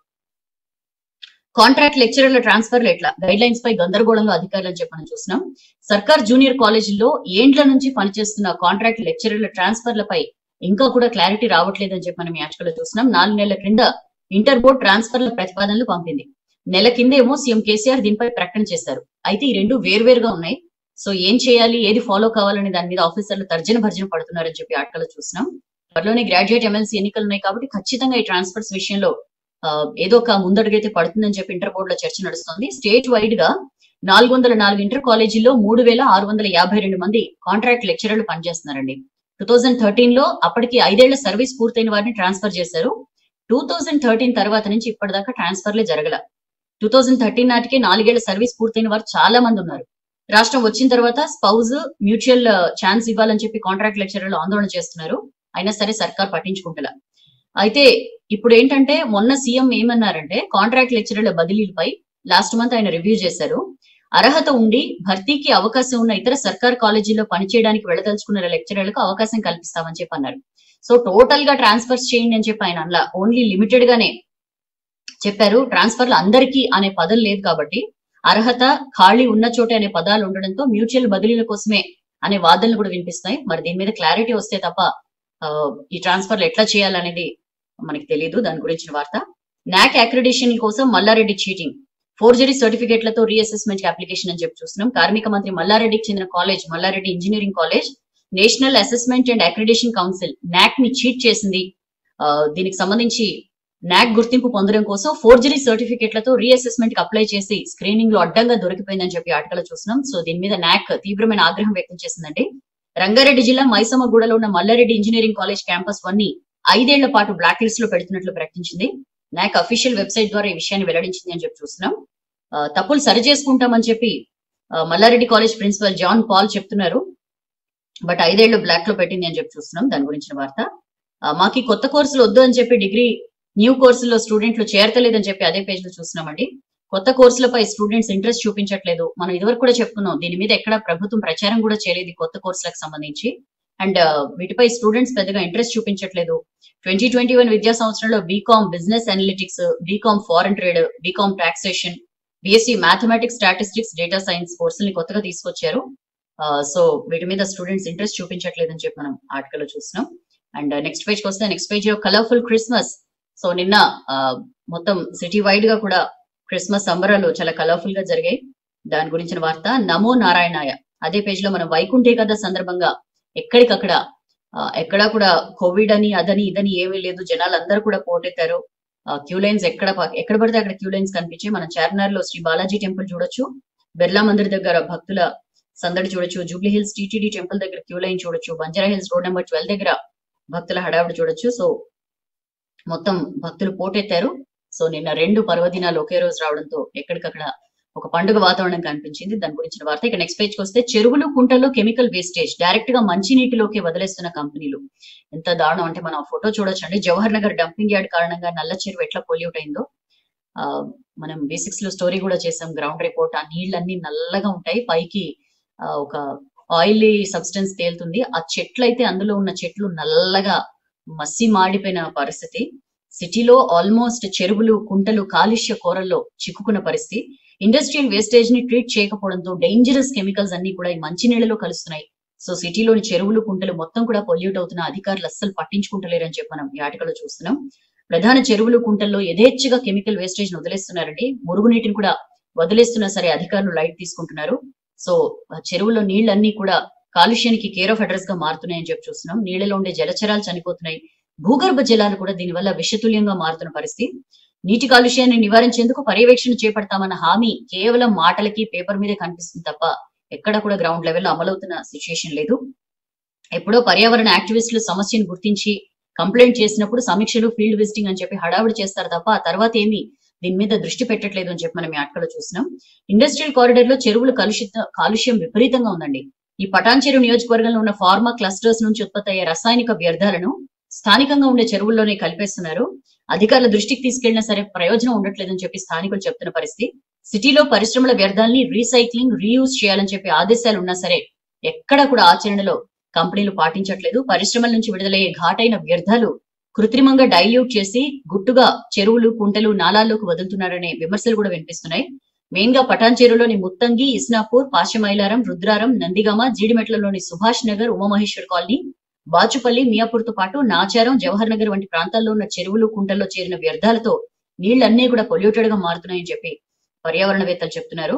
కాంట్రాక్ట్ లెక్చరర్ల ట్రాన్స్ఫర్లు ఎట్లా గైడ్ లైన్స్ పై గందరగోళంలో అధికారులు అని చెప్పి మనం చూస్తున్నాం సర్కార్ జూనియర్ కాలేజీల్లో ఏండ్ల నుంచి పనిచేస్తున్న కాంట్రాక్ట్ లెక్చరర్ల ట్రాన్స్ఫర్లపై ఇంకా కూడా క్లారిటీ రావట్లేదని చెప్పి మనం యాచకలో చూస్తున్నాం నాలుగు నెలల క్రింద ఇంటర్ బోర్డ్ ట్రాన్స్ఫర్ల ప్రతిపాదనలు పంపింది నెల కిందేమో సీఎం కేసీఆర్ దీనిపై ప్రకటన చేశారు అయితే ఈ రెండు వేర్వేరుగా ఉన్నాయి సో ఏం చేయాలి ఏది ఫాలో కావాలనే దాని మీద ఆఫీసర్లు తర్జన భర్జన పడుతున్నారని చెప్పి ఆటకలో చూస్తున్నాం త్వరలోనే గ్రాడ్యుయేట్ ఎమ్మెల్సీ ఎన్నికలు ఉన్నాయి కాబట్టి ఖచ్చితంగా ఈ ట్రాన్స్ఫర్స్ విషయంలో ఆ, ఏదో ఒక ముందడుగైతే పడుతుందని చెప్పి ఇంటర్ బోర్డు లో చర్చ నడుస్తోంది స్టేట్ వైడ్ గా నాలుగు వందల నాలుగు ఇంటర్ కాలేజీల్లో మూడు వేల ఆరు వందల యాభై రెండు మంది కాంట్రాక్ట్ లెక్చరర్లు పనిచేస్తున్నారండి టూ థౌజండ్ థర్టీన్ లో అప్పటికి ఐదేళ్ల సర్వీస్ పూర్తయిన వారిని ట్రాన్స్ఫర్ చేశారు టూ థౌజండ్ థర్టీన్ తర్వాత నుంచి ఇప్పటిదాకా ట్రాన్స్ఫర్లే జరగల టూ థౌజండ్ థర్టీన్ నాటికే నాలుగేళ్ల సర్వీస్ పూర్తయిన వారు చాలా మంది ఉన్నారు రాష్ట్రం వచ్చిన తర్వాత స్పౌజ్ మ్యూచువల్ ఛాన్స్ ఇవ్వాలని చెప్పి కాంట్రాక్ట్ లెక్చరర్లు ఆందోళన చేస్తున్నారు అయినా సరే సర్కార్ పట్టించుకుంటలా అయితే ఇప్పుడు ఏంటంటే మొన్న సీఎం ఏమన్నారంటే కాంట్రాక్ట్ లెక్చరర్ల బదిలీలపై లాస్ట్ మంత్ ఆయన రివ్యూ చేశారు అర్హత ఉండి భర్తీకి అవకాశం ఉన్న ఇతర సర్కార్ కాలేజీల్లో పనిచేయడానికి వెళ్ళదలుచుకున్న లెక్చరర్లకు అవకాశం కల్పిస్తామని చెప్పి అన్నారు సో టోటల్ గా ట్రాన్స్ఫర్స్ చేయండి అని చెప్పి ఆయన అలా ఓన్లీ లిమిటెడ్ గానే చెప్పారు ట్రాన్స్ఫర్లు అందరికీ అనే పదం లేదు కాబట్టి అర్హత ఖాళీ ఉన్న చోటే అనే పదాలు ఉండడంతో మ్యూచువల్ బదిలీల కోసమే అనే వాదనలు కూడా వినిపిస్తున్నాయి మరి దీని మీద క్లారిటీ వస్తే తప్ప ఆ, ఈ ట్రాన్స్ఫర్లు ఎట్లా చేయాలనేది మనకి తెలియదు దాని గురించిన వార్త నాక్ అక్రిడిషన్ కోసం మల్లారెడ్డి చీటింగ్ ఫోర్జరీ సర్టిఫికేట్లతో రీఅసెస్మెంట్ కి అప్లికేషన్ అని చెప్పి చూస్తున్నాం కార్మిక మంత్రి మల్లారెడ్డికి చెందిన college Malla Reddy engineering college national assessment and accreditation council NAAC ని చీట్ చేసింది ఆ, దీనికి సంబంధించి నాక్ గుర్తింపు పొందడం కోసం ఫోర్జరీ సర్టిఫికేట్లతో రీఅసెస్మెంట్ కి అప్లై చేసి స్క్రీనింగ్ లో అడ్డంగా దొరికిపోయిందని చెప్పి ఆటకలో చూస్తున్నాం సో దీని మీద నాక్ తీవ్రమైన ఆగ్రహం వ్యక్తం చేసిందండి రంగారెడ్డి జిల్లా మైసమ్మగూడలో ఉన్న Malla Reddy engineering college campus one ని ఐదేళ్ల పాటు బ్లాక్ లిస్ట్ లో పెడుతున్నట్లు ప్రకటించింది నాక్ అఫీషియల్ వెబ్సైట్ ద్వారా ఈ విషయాన్ని వెల్లడించింది అని చెప్పి చూస్తున్నాం ఆ, తప్పులు సరి చేసుకుంటామని చెప్పి ఆ, Malla Reddy college principal John Paul చెప్తున్నారు బట్ ఐదేళ్లు బ్లాక్ లో పెట్టింది అని చెప్పి చూస్తున్నాం దాని గురించిన వార్త ఆ, మాకు ఈ కొత్త కోర్సులు వద్దు అని చెప్పి డిగ్రీ న్యూ కోర్సుల్లో స్టూడెంట్లు చేరతలేదని చెప్పి అదే పేజ్ లో చూస్తున్నామండి కొత్త కోర్సులపై స్టూడెంట్స్ ఇంట్రెస్ట్ చూపించట్లేదు మనం ఇదివరకు కూడా చెప్పుకున్నాం దీని మీద ఎక్కడ ప్రభుత్వం ప్రచారం కూడా చేయలేదు ఈ కొత్త కోర్సులకు సంబంధించి అండ్ వీటిపై స్టూడెంట్స్ పెద్దగా ఇంట్రెస్ట్ చూపించట్లేదు ట్వంటీ ట్వంటీ వన్ విద్యా సంవత్సరంలో BCom business analytics BCom foreign trade BCom taxation BSc mathematics statistics data science కోర్సుల్ని కొత్తగా తీసుకొచ్చారు సో వీటి మీద స్టూడెంట్స్ ఇంట్రెస్ట్ చూపించట్లేదని చెప్పి మనం ఆర్టికల్ లో చూస్తున్నాం అండ్ నెక్స్ట్ పేజ్ వస్తే next page colourful Christmas so నిన్న ఆ, మొత్తం సిటీ వైడ్ గా కూడా క్రిస్మస్ సంబరాలు చాలా కలర్ఫుల్ గా జరిగాయి దాని గురించిన వార్త నమో నారాయణాయ అదే పేజ్ లో మనం వైకుంఠ ఏకాదశి సందర్భంగా ఎక్కడికక్కడ ఆ, ఎక్కడా కూడా కోవిడ్ అని అదని ఇదని ఏమీ లేదు జనాలు అందరూ కూడా పోటెత్తారు క్యూ లైన్స్ ఎక్కడ ప- ఎక్కడ పడితే అక్కడ క్యూ లైన్స్ కనిపించాయి మనం చార్మినార్ లో శ్రీ బాలాజీ టెంపుల్ చూడొచ్చు బిర్లా మందిర్ దగ్గర భక్తుల సందడి చూడొచ్చు జూబ్లీ హిల్స్ టీటీడీ టెంపుల్ దగ్గర క్యూ లైన్ చూడొచ్చు Banjara Hills road number twelve దగ్గర భక్తుల హడావిడి చూడొచ్చు సో మొత్తం భక్తులు పోటెత్తారు సో నిన్న రెండు పర్వదినాలు ఒకే రోజు రావడంతో ఎక్కడికక్కడ ఒక పండుగ వాతావరణం కనిపించింది దాని గురించిన వార్త ఇక నెక్స్ట్ పేజ్ కి వస్తే చెరువులు కుంటల్లో కెమికల్ వేస్టేజ్ డైరెక్ట్ గా మంచి నీటిలోకి వదిలేస్తున్న కంపెనీలు ఎంత దారుణం అంటే మనం ఆ ఫోటో చూడొచ్చండి జవహర్ నగర్ డంపింగ్ యార్డ్ కారణంగా నల్ల చెరువు ఎట్లా పొల్యూట్ అయిందో ఆ మనం బేసిక్స్ లో స్టోరీ కూడా చేసాం గ్రౌండ్ రిపోర్ట్ ఆ నీళ్ళన్నీ నల్లగా ఉంటాయి పైకి ఆ, ఒక ఆయిలీ సబ్స్టెన్స్ తేలుతుంది ఆ చెట్లు అయితే అందులో ఉన్న చెట్లు నల్లగా మసి మాడిపోయిన పరిస్థితి సిటీలో ఆల్మోస్ట్ చెరువులు కుంటలు కాలుష్య కోరల్లో చిక్కుకున్న పరిస్థితి ఇండస్ట్రియల్ వేస్టేజ్ ని ట్రీట్ చేయకపోవడంతో డేంజరస్ కెమికల్స్ అన్ని కూడా ఈ మంచినీళ్ళలో కలుస్తున్నాయి సో సిటీలోని చెరువులు కుంటలు మొత్తం కూడా పొల్యూట్ అవుతున్న అధికారులు అస్సలు పట్టించుకుంటలేరని చెప్పి మనం ఈ ఆటలో చూస్తున్నాం ప్రధాన చెరువులు కుంటల్లో యథేచ్ఛగా కెమికల్ వేస్టేజ్ ని వదిలేస్తున్నారండి మురుగునీటిని కూడా వదిలేస్తున్నా సరే అధికారులు లైట్ తీసుకుంటున్నారు సో ఆ చెరువులో నీళ్ళన్నీ కూడా కాలుష్యానికి కేర్ ఆఫ్ అడ్రస్ గా మారుతున్నాయని చెప్పి చూస్తున్నాం నీళ్ళలో ఉండే జలచరాలు చనిపోతున్నాయి భూగర్భ జలాలు కూడా దీనివల్ల విషతుల్యంగా మారుతున్న పరిస్థితి నీటి కాలుష్యాన్ని నివారించేందుకు పర్యవేక్షణ చేపడతామన్న హామీ కేవలం మాటలకి పేపర్ మీదే కనిపిస్తుంది తప్ప ఎక్కడ కూడా గ్రౌండ్ లెవెల్లో అమలవుతున్న సిచ్యుయేషన్ లేదు ఎప్పుడో పర్యావరణ యాక్టివిస్టులు సమస్యను గుర్తించి కంప్లైంట్ చేసినప్పుడు సమీక్షలు ఫీల్డ్ విజిటింగ్ అని చెప్పి హడావుడి చేస్తారు తప్ప ఆ తర్వాత ఏమి దీని మీద దృష్టి పెట్టట్లేదు అని చెప్పి మనం ఈ ఆటలో చూసినాం ఇండస్ట్రియల్ కారిడార్ లో చెరువులు కలుషిత కాలుష్యం విపరీతంగా ఉందండి ఈ పటాన్ చెరువు నియోజకవర్గంలో ఉన్న ఫార్మా క్లస్టర్స్ నుంచి ఉత్పత్తి అయ్యే రసాయనిక వ్యర్థాలను స్థానికంగా ఉండే చెరువుల్లోనే కలిపేస్తున్నారు అధికారుల దృష్టికి తీసుకెళ్లినా సరే ప్రయోజనం ఉండట్లేదని చెప్పి స్థానికులు చెప్తున్న పరిస్థితి సిటీలో పరిశ్రమల వ్యర్థాలని రీసైక్లింగ్ రీయూజ్ చేయాలని చెప్పి ఆదేశాలు ఉన్నా సరే ఎక్కడా కూడా ఆచరణలో కంపెనీలు పాటించట్లేదు పరిశ్రమల నుంచి విడుదలయ్యే ఘాటైన వ్యర్థాలు కృత్రిమంగా డైల్యూట్ చేసి గుట్టుగా చెరువులు కుంటలు నాలాల్లోకి వదులుతున్నారనే విమర్శలు కూడా వినిపిస్తున్నాయి మెయిన్ గా పటాన్ చెరువులోని ముత్తంగి ఇస్నాపూర్ పాశమైలారం రుద్రారం నందిగామ జీడిమెట్లలోని సుభాష్ నగర్ ఉమామహేశ్వర్ కాలనీ బాచుపల్లి మియాపూర్తో పాటు నాచారం జవహర్ నగర్ వంటి ప్రాంతాల్లో ఉన్న చెరువులు కుంటల్లో చేరిన వ్యర్థాలతో నీళ్లన్నీ కూడా పొల్యూటెడ్ గా మారుతున్నాయని చెప్పి పర్యావరణవేత్తలు చెప్తున్నారు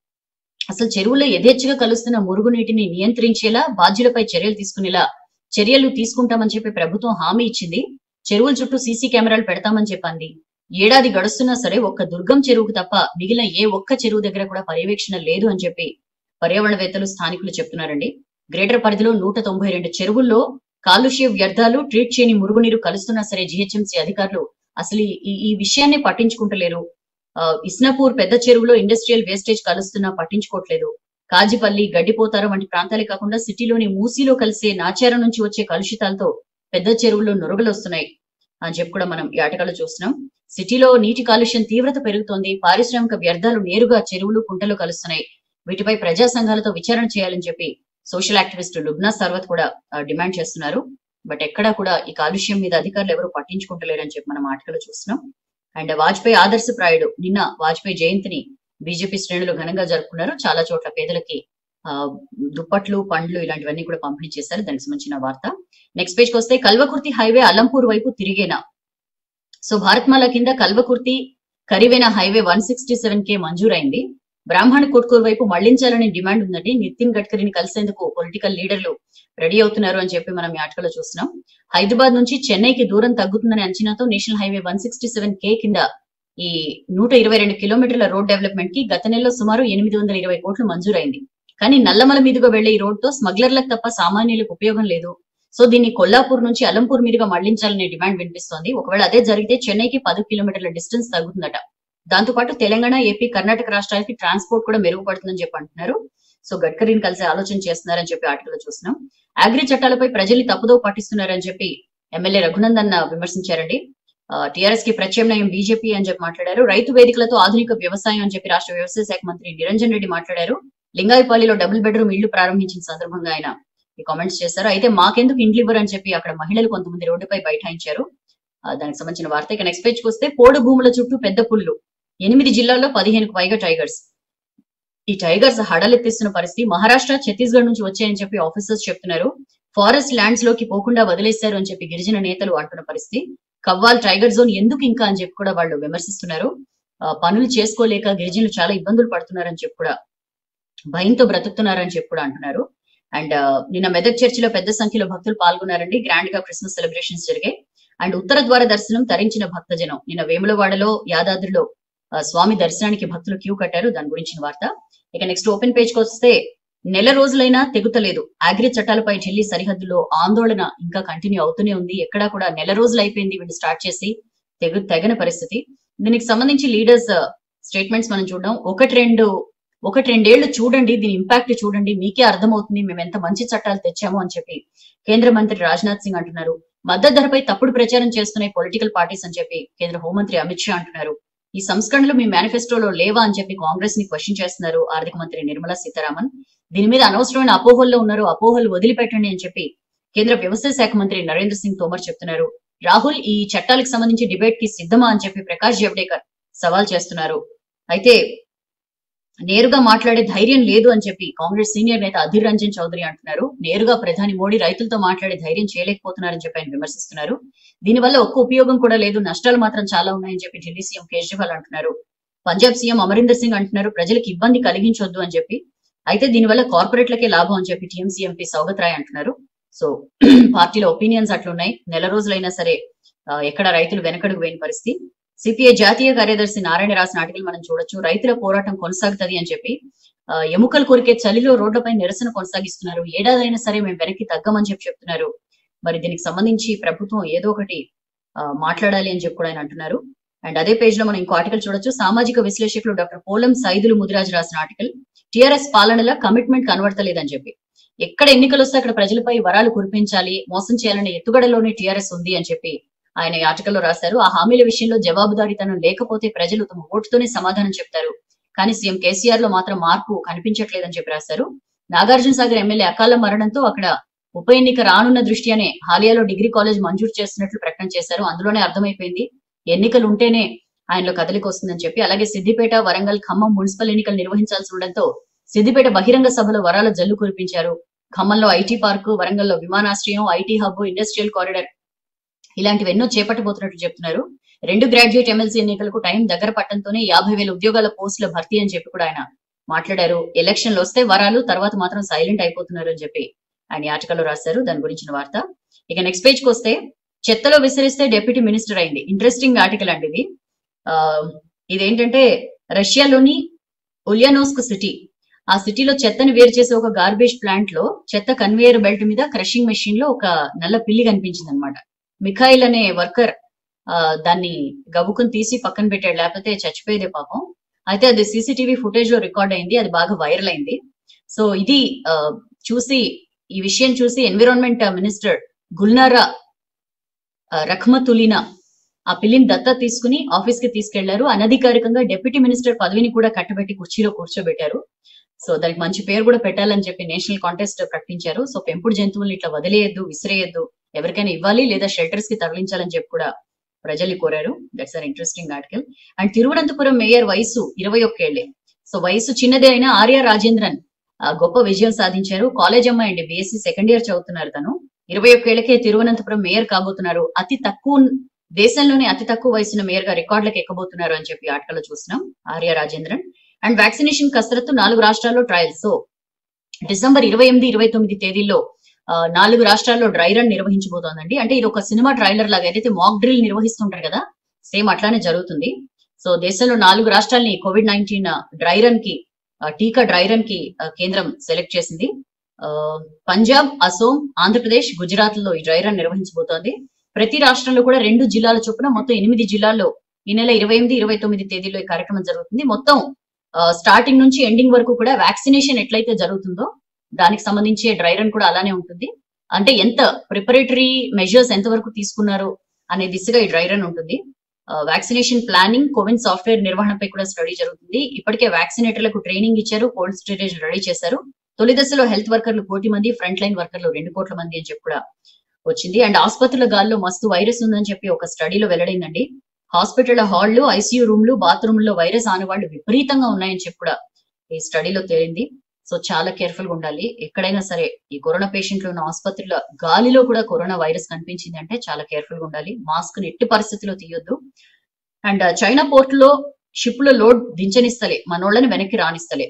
అసలు చెరువుల్లో యథేచ్ఛగా కలుస్తున్న మురుగునీటిని నియంత్రించేలా బాధ్యులపై చర్యలు తీసుకునేలా చర్యలు తీసుకుంటామని చెప్పి ప్రభుత్వం హామీ ఇచ్చింది చెరువుల చుట్టూ సీసీ కెమెరాలు పెడతామని చెప్పింది ఏడాది గడుస్తున్నా సరే ఒక్క దుర్గం చెరువుకు తప్ప మిగిలిన ఏ ఒక్క చెరువు దగ్గర కూడా పర్యవేక్షణ లేదు అని చెప్పి పర్యావరణవేత్తలు స్థానికులు చెప్తున్నారండి గ్రేటర్ పరిధిలో నూట తొంభై రెండు చెరువుల్లో కాలుష్య వ్యర్థాలు ట్రీట్ చేయని మురుగునీరు కలుస్తున్నా సరే జిహెచ్ఎంసీ అధికారులు అసలు ఈ ఈ విషయాన్ని పట్టించుకుంటలేరు ఆ, ఇస్నాపూర్ పెద్ద చెరువులో ఇండస్ట్రియల్ వేస్టేజ్ కలుస్తున్నా పట్టించుకోవట్లేదు కాజిపల్లి గడ్డిపోతారు వంటి ప్రాంతాలే కాకుండా సిటీలోని మూసీలో కలిసే నాచారం నుంచి వచ్చే కలుషితాలతో పెద్ద చెరువుల్లో నొరగలు వస్తున్నాయి అని చెప్పి కూడా మనం ఈ ఆటగాళ్ళు చూస్తున్నాం సిటీలో నీటి కాలుష్యం తీవ్రత పెరుగుతోంది పారిశ్రామిక వ్యర్థాలు నేరుగా చెరువులు కుంటలు కలుస్తున్నాయి వీటిపై ప్రజా సంఘాలతో విచారణ చేయాలని చెప్పి సోషల్ యాక్టివిస్ట్ లుబ్నా సర్వత్ కూడా ఆ, డిమాండ్ చేస్తున్నారు బట్ ఎక్కడా కూడా ఈ కాలుష్యం మీద అధికారులు ఎవరు పట్టించుకుంటలేరని చెప్పి మనం ఆటగాళ్ళు చూస్తున్నాం అండ్ వాజ్పేయి ఆదర్శప్రాయుడు నిన్న వాజ్పేయి జయంతిని బీజేపీ శ్రేణులు ఘనంగా జరుపుకున్నారు చాలా చోట్ల పేదలకి ఆ దుప్పట్లు పండ్లు ఇలాంటివన్నీ కూడా పంపిణీ చేశారు దానికి సంబంధించిన వార్త నెక్స్ట్ పేజ్ కి వస్తే కల్వకుర్తి హైవే అలంపూర్ వైపు తిరిగేనా సో భారత్మాల కింద Kalwakurthy Karivena highway one sixty seven K మంజూరైంది బ్రాహ్మణ కొట్కూరు వైపు మళ్లించాలనే డిమాండ్ ఉందండి నితిన్ గడ్కరీని కలిసేందుకు పొలిటికల్ లీడర్లు రెడీ అవుతున్నారు అని చెప్పి మనం ఈ ఆటలో చూస్తున్నాం హైదరాబాద్ నుంచి చెన్నైకి దూరం తగ్గుతుందనే అంచనాతో national highway one sixty seven K కింద ఈ నూట ఇరవై రెండు కిలోమీటర్ల రోడ్ డెవలప్మెంట్ కి గత నెలలో సుమారు ఎనిమిది వందల ఇరవై కోట్లు మంజూరైంది కానీ నల్లమల మీదుగా వెళ్లే ఈ రోడ్ తో స్మగ్లర్లకు తప్ప సామాన్యులకు ఉపయోగం లేదు సో దీన్ని కొల్లాపూర్ నుంచి అలంపూర్ మీదుగా మళ్లించాలనే డిమాండ్ వినిపిస్తోంది ఒకవేళ అదే జరిగితే చెన్నైకి పది కిలోమీటర్ల డిస్టెన్స్ తగ్గుతుందట దాంతో పాటు తెలంగాణ ఏపీ కర్ణాటక రాష్ట్రాలకి ట్రాన్స్పోర్ట్ కూడా మెరుగుపడుతుందని చెప్పి అంటున్నారు సో గడ్కరీని కలిసి ఆలోచన చేస్తున్నారని చెప్పి ఆర్టికల్ చూస్తున్నాం అగ్రి చట్టాలపై ప్రజల్ని తప్పుదో పట్టిస్తున్నారని చెప్పి ఎమ్మెల్యే రఘునందన్ విమర్శించారండి టిఆర్ఎస్ కి ప్రత్యామ్నాయం బీజేపీ అని చెప్పి మాట్లాడారు రైతు వేదికలతో ఆధునిక వ్యవసాయం అని చెప్పి రాష్ట్ర వ్యవసాయ శాఖ మంత్రి నిరంజన్ రెడ్డి మాట్లాడారు లింగాయపల్లిలో డబుల్ బెడ్రూమ్ ఇళ్లు ప్రారంభించిన సందర్భంగా ఆయన ఈ కామెంట్స్ చేశారు అయితే మాకెందుకు ఇండ్లు ఇవ్వరు అని చెప్పి అక్కడ మహిళలు కొంతమంది రోడ్డుపై బైఠాయించారు ఆ, దానికి సంబంధించిన వార్త ఇక నెక్స్ట్ పేజ్కి వస్తే పోడు భూముల చుట్టూ పెద్ద పుల్లు ఎనిమిది జిల్లాల్లో పదిహేనుకు పైగా టైగర్స్ ఈ టైగర్స్ హడలెత్తిస్తున్న పరిస్థితి మహారాష్ట్ర ఛత్తీస్గఢ్ నుంచి వచ్చాయని చెప్పి ఆఫీసర్స్ చెప్తున్నారు ఫారెస్ట్ ల్యాండ్స్ లోకి పోకుండా వదిలేశారు అని చెప్పి గిరిజన నేతలు అంటున్న పరిస్థితి కవ్వాల్ టైగర్ జోన్ ఎందుకు ఇంకా అని చెప్పి కూడా వాళ్ళు విమర్శిస్తున్నారు ఆ, పనులు చేసుకోలేక గిరిజనులు చాలా ఇబ్బందులు పడుతున్నారని చెప్పి కూడా భయంతో బ్రతుకుతున్నారని చెప్పి కూడా అంటున్నారు అండ్ నిన్న మెదక్ చర్చిలో పెద్ద సంఖ్యలో భక్తులు పాల్గొన్నారండి గ్రాండ్ గా క్రిస్మస్ సెలబ్రేషన్స్ జరిగాయి అండ్ ఉత్తర ద్వార దర్శనం తరించిన భక్తజనం నిన్న వేములవాడలో యాదాద్రిలో ఆ, స్వామి దర్శనానికి భక్తులు క్యూ కట్టారు దాని గురించిన వార్త ఇక నెక్స్ట్ ఓపెన్ పేజ్ కి వస్తే నెల రోజులైనా తెగుతలేదు అగ్రి చట్టాలపై ఢిల్లీ సరిహద్దులో ఆందోళన ఇంకా కంటిన్యూ అవుతూనే ఉంది ఎక్కడా కూడా నెల రోజులు అయిపోయింది వీళ్ళు స్టార్ట్ చేసి తెగు తెగని పరిస్థితి దీనికి సంబంధించి లీడర్స్ స్టేట్మెంట్స్ మనం చూడడం ఒకటి రెండు ఒకటి రెండేళ్లు చూడండి దీని ఇంపాక్ట్ చూడండి మీకే అర్థమవుతుంది మేము ఎంత మంచి చట్టాలు తెచ్చాము అని చెప్పి కేంద్ర మంత్రి రాజ్నాథ్ సింగ్ అంటున్నారు మద్దతు ధరపై తప్పుడు ప్రచారం చేస్తున్నాయి పొలిటికల్ పార్టీస్ అని చెప్పి కేంద్ర హోంమంత్రి అమిత్ షా అంటున్నారు ఈ సంస్కరణలు మీ మేనిఫెస్టోలో లేవా అని చెప్పి కాంగ్రెస్ ని క్వశ్చన్ చేస్తున్నారు ఆర్థిక మంత్రి నిర్మలా సీతారామన్ దీని మీద అనవసరమైన అపోహల్లో ఉన్నారు అపోహలు వదిలిపెట్టండి అని చెప్పి కేంద్ర వ్యవసాయ శాఖ మంత్రి నరేంద్ర సింగ్ తోమర్ చెప్తున్నారు రాహుల్ ఈ చట్టాలకు సంబంధించి డిబేట్ కి సిద్ధమా అని చెప్పి ప్రకాష్ జవడేకర్ సవాల్ చేస్తున్నారు అయితే నేరుగా మాట్లాడే ధైర్యం లేదు అని చెప్పి కాంగ్రెస్ సీనియర్ నేత అధీర్ రంజన్ చౌదరి అంటున్నారు నేరుగా ప్రధాని మోడీ రైతులతో మాట్లాడే ధైర్యం చేయలేకపోతున్నారని చెప్పి ఆయన విమర్శిస్తున్నారు దీనివల్ల ఒక్క ఉపయోగం కూడా లేదు నష్టాలు మాత్రం చాలా ఉన్నాయని చెప్పి ఢిల్లీ సీఎం కేజ్రీవాల్ అంటున్నారు పంజాబ్ సీఎం అమరీందర్ సింగ్ అంటున్నారు ప్రజలకు ఇబ్బంది కలిగించొద్దు అని చెప్పి అయితే దీనివల్ల కార్పొరేట్లకే లాభం అని చెప్పి టీఎంసీ ఎంపీ సౌగత్ రాయ్ అంటున్నారు సో పార్టీలో ఒపీనియన్స్ అట్లున్నాయి నెల రోజులైనా సరే ఆ, ఎక్కడ రైతులు వెనకడుగు వేయని పరిస్థితి సిపిఐ జాతీయ కార్యదర్శి నారాయణ రాసిన ఆర్టికల్ మనం చూడొచ్చు రైతుల పోరాటం కొనసాగుతది అని చెప్పి ఆ, ఎముకలు కొరికే చలిలో రోడ్లపై నిరసన కొనసాగిస్తున్నారు ఏడాదైనా సరే మేము వెనక్కి తగ్గమని చెప్పి చెప్తున్నారు మరి దీనికి సంబంధించి ప్రభుత్వం ఏదో ఒకటి ఆ, మాట్లాడాలి అని చెప్పి కూడా ఆయన అంటున్నారు అండ్ అదే పేజ్ లో మనం ఇంకో ఆర్టికల్ చూడొచ్చు సామాజిక విశ్లేషకులు డాక్టర్ పోలం సైదులు ముదిరాజు రాసిన ఆర్టికల్ టిఆర్ఎస్ పాలనలో కమిట్మెంట్ కనబడతలేదని చెప్పి ఎక్కడ ఎన్నికలు వస్తే అక్కడ ప్రజలపై వరాలు కురిపించాలి మోసం చేయాలనే ఎత్తుగడలోనే టిఆర్ఎస్ ఉంది అని చెప్పి ఆయన ఈ ఆర్టికల్లో రాశారు ఆ హామీల విషయంలో జవాబుదారీతనం లేకపోతే ప్రజలు తమ ఓటుతోనే సమాధానం చెప్తారు కానీ సీఎం కేసీఆర్ లో మాత్రం మార్పు కనిపించట్లేదని చెప్పి రాశారు నాగార్జున సాగర్ ఎమ్మెల్యే అకాల మరణంతో అక్కడ ఉప ఎన్నిక రానున్న దృష్ట్యానే హాలియాలో డిగ్రీ కాలేజ్ మంజూరు చేస్తున్నట్లు ప్రకటన చేశారు అందులోనే అర్థమైపోయింది ఎన్నికలు ఉంటేనే ఆయనలో కదలిక వస్తుందని చెప్పి అలాగే సిద్దిపేట వరంగల్ ఖమ్మం మున్సిపల్ ఎన్నికలు నిర్వహించాల్సి ఉండడంతో సిద్దిపేట బహిరంగ సభలో వరాల జల్లు కురిపించారు ఖమ్మంలో ఐటీ పార్కు వరంగల్లో విమానాశ్రయం ఐటీ హబ్ ఇండస్ట్రియల్ కారిడార్ ఇలాంటివి ఎన్నో చేపట్టబోతున్నట్లు చెప్తున్నారు రెండు గ్రాడ్యుయేట్ ఎమ్మెల్సీ ఎన్నికలకు టైం దగ్గర పట్టడంతోనే యాభై వేల ఉద్యోగాల పోస్టుల భర్తీ అని చెప్పి కూడా ఆయన మాట్లాడారు ఎలక్షన్లు వస్తే వరాలు తర్వాత మాత్రం సైలెంట్ అయిపోతున్నారు అని చెప్పి ఆయన ఈ ఆర్టికల్లో రాశారు దాని గురించిన వార్త ఇక నెక్స్ట్ పేజ్ కి వస్తే చెత్తలో విసిరిస్తే డెప్యూటీ మినిస్టర్ అయింది ఇంట్రెస్టింగ్ ఆర్టికల్ అండి ఇది ఆ, ఇదేంటంటే రష్యాలోని ఉలియానోస్క్ సిటీ ఆ సిటీలో చెత్తని వేరు చేసే ఒక గార్బేజ్ ప్లాంట్ లో చెత్త కన్వేయర్ బెల్ట్ మీద క్రషింగ్ మెషిన్ లో ఒక నల్ల పిల్లి కనిపించింది అనమాట మిఖాయిల్ అనే వర్కర్ దాన్ని గబుకుని తీసి పక్కన పెట్టాడు లేకపోతే చచ్చిపోయేదే పాపం అయితే అది సీసీటీవీ ఫుటేజ్ లో రికార్డ్ అయింది అది బాగా వైరల్ అయింది సో ఇది ఆ, చూసి ఈ విషయం చూసి ఎన్విరాన్మెంట్ మినిస్టర్ గుల్నారా రఖ్మతులినా ఆ పిల్లిని దత్తా తీసుకుని ఆఫీస్ కి తీసుకెళ్లారు అనధికారికంగా డిప్యూటీ మినిస్టర్ పదవిని కూడా కట్టబెట్టి కుర్చీలో కూర్చోబెట్టారు సో దానికి మంచి పేరు కూడా పెట్టాలని చెప్పి నేషనల్ కాంటెస్ట్ ప్రకటించారు సో పెంపుడు జంతువుల్ని ఇట్లా వదిలేయద్దు విసిరేయద్దు ఎవరికైనా ఇవ్వాలి లేదా షెల్టర్స్ కి తరలించాలని చెప్పి కూడా ప్రజల్ని కోరారు that's an interesting article and Thiruvananthapuram mayor వయసు ఇరవై ఒక్కేళ్లే సో వయసు చిన్నదే అయినా ఆర్య రాజేంద్రన్ ఆ, గొప్ప విజయం సాధించారు కాలేజ్ అమ్మాయి అండి బీఎస్సీ సెకండ్ ఇయర్ చదువుతున్నారు తను ఇరవై ఒక్కేళ్లకే తిరువనంతపురం మేయర్ కాబోతున్నారు అతి తక్కువ దేశంలోనే అతి తక్కువ వయసున్న మేయర్ గా రికార్డులకు ఎక్కబోతున్నారు అని చెప్పి ఆటలో చూస్తున్నాం ఆర్య రాజేంద్రన్ అండ్ వ్యాక్సినేషన్ కసరత్తు నాలుగు రాష్ట్రాల్లో ట్రయల్స్ సో డిసెంబర్ ఇరవై ఎనిమిది ఇరవై తొమ్మిది తేదీల్లో ఆ, నాలుగు రాష్ట్రాల్లో డ్రై రన్ నిర్వహించబోతోందండి అంటే ఇది ఒక సినిమా ట్రైలర్ లాగా ఏదైతే మాక్ డ్రిల్ నిర్వహిస్తుంటారు కదా సేమ్ అట్లానే జరుగుతుంది సో దేశంలో నాలుగు రాష్ట్రాల్ని కోవిడ్ నైన్టీన్ డ్రై రన్ కి ఆ, టీకా డ్రై రన్ కి ఆ, కేంద్రం సెలెక్ట్ చేసింది ఆ, పంజాబ్ అసోం ఆంధ్రప్రదేశ్ గుజరాత్ లో ఈ డ్రై రన్ నిర్వహించబోతోంది ప్రతి రాష్ట్రంలో కూడా రెండు జిల్లాల చొప్పున మొత్తం ఎనిమిది జిల్లాల్లో ఈ నెల ఇరవై ఎనిమిది ఇరవై తొమ్మిది తేదీలో ఈ కార్యక్రమం జరుగుతుంది మొత్తం స్టార్టింగ్ నుంచి ఎండింగ్ వరకు కూడా వ్యాక్సినేషన్ ఎట్లయితే జరుగుతుందో దానికి సంబంధించి డ్రై రన్ కూడా అలానే ఉంటుంది అంటే ఎంత ప్రిపరేటరీ మెజర్స్ ఎంత వరకు తీసుకున్నారు అనే దిశగా ఈ డ్రై రన్ ఉంటుంది వ్యాక్సినేషన్ ప్లానింగ్ కోవిన్ సాఫ్ట్వేర్ నిర్వహణపై కూడా స్టడీ జరుగుతుంది ఇప్పటికే వ్యాక్సినేటర్లకు ట్రైనింగ్ ఇచ్చారు కోల్డ్ స్టోరేజ్ రెడీ చేశారు తొలి దశలో హెల్త్ వర్కర్లు కోటి మంది ఫ్రంట్ లైన్ వర్కర్లు రెండు కోట్ల మంది అని చెప్పి కూడా వచ్చింది అండ్ ఆసుపత్రుల గాల్లో మస్తు వైరస్ ఉందని చెప్పి ఒక స్టడీలో వెల్లడైందండి హాస్పిటల్ హాళ్లు ఐసీయూ రూమ్లు బాత్రూమ్లో వైరస్ ఆనవాళ్లు విపరీతంగా ఉన్నాయని చెప్పి కూడా ఈ స్టడీలో తేలింది సో చాలా కేర్ఫుల్ గా ఉండాలి ఎక్కడైనా సరే ఈ కరోనా పేషెంట్లు ఉన్న ఆసుపత్రుల గాలిలో కూడా కరోనా వైరస్ కనిపించింది అంటే చాలా కేర్ఫుల్ గా ఉండాలి మాస్క్ ని ఎట్టి పరిస్థితిలో తీయొద్దు అండ్ చైనా పోర్ట్ లో షిప్ లో లోడ్ దించనిస్తలే మనోళ్ళని వెనక్కి రానిస్తలే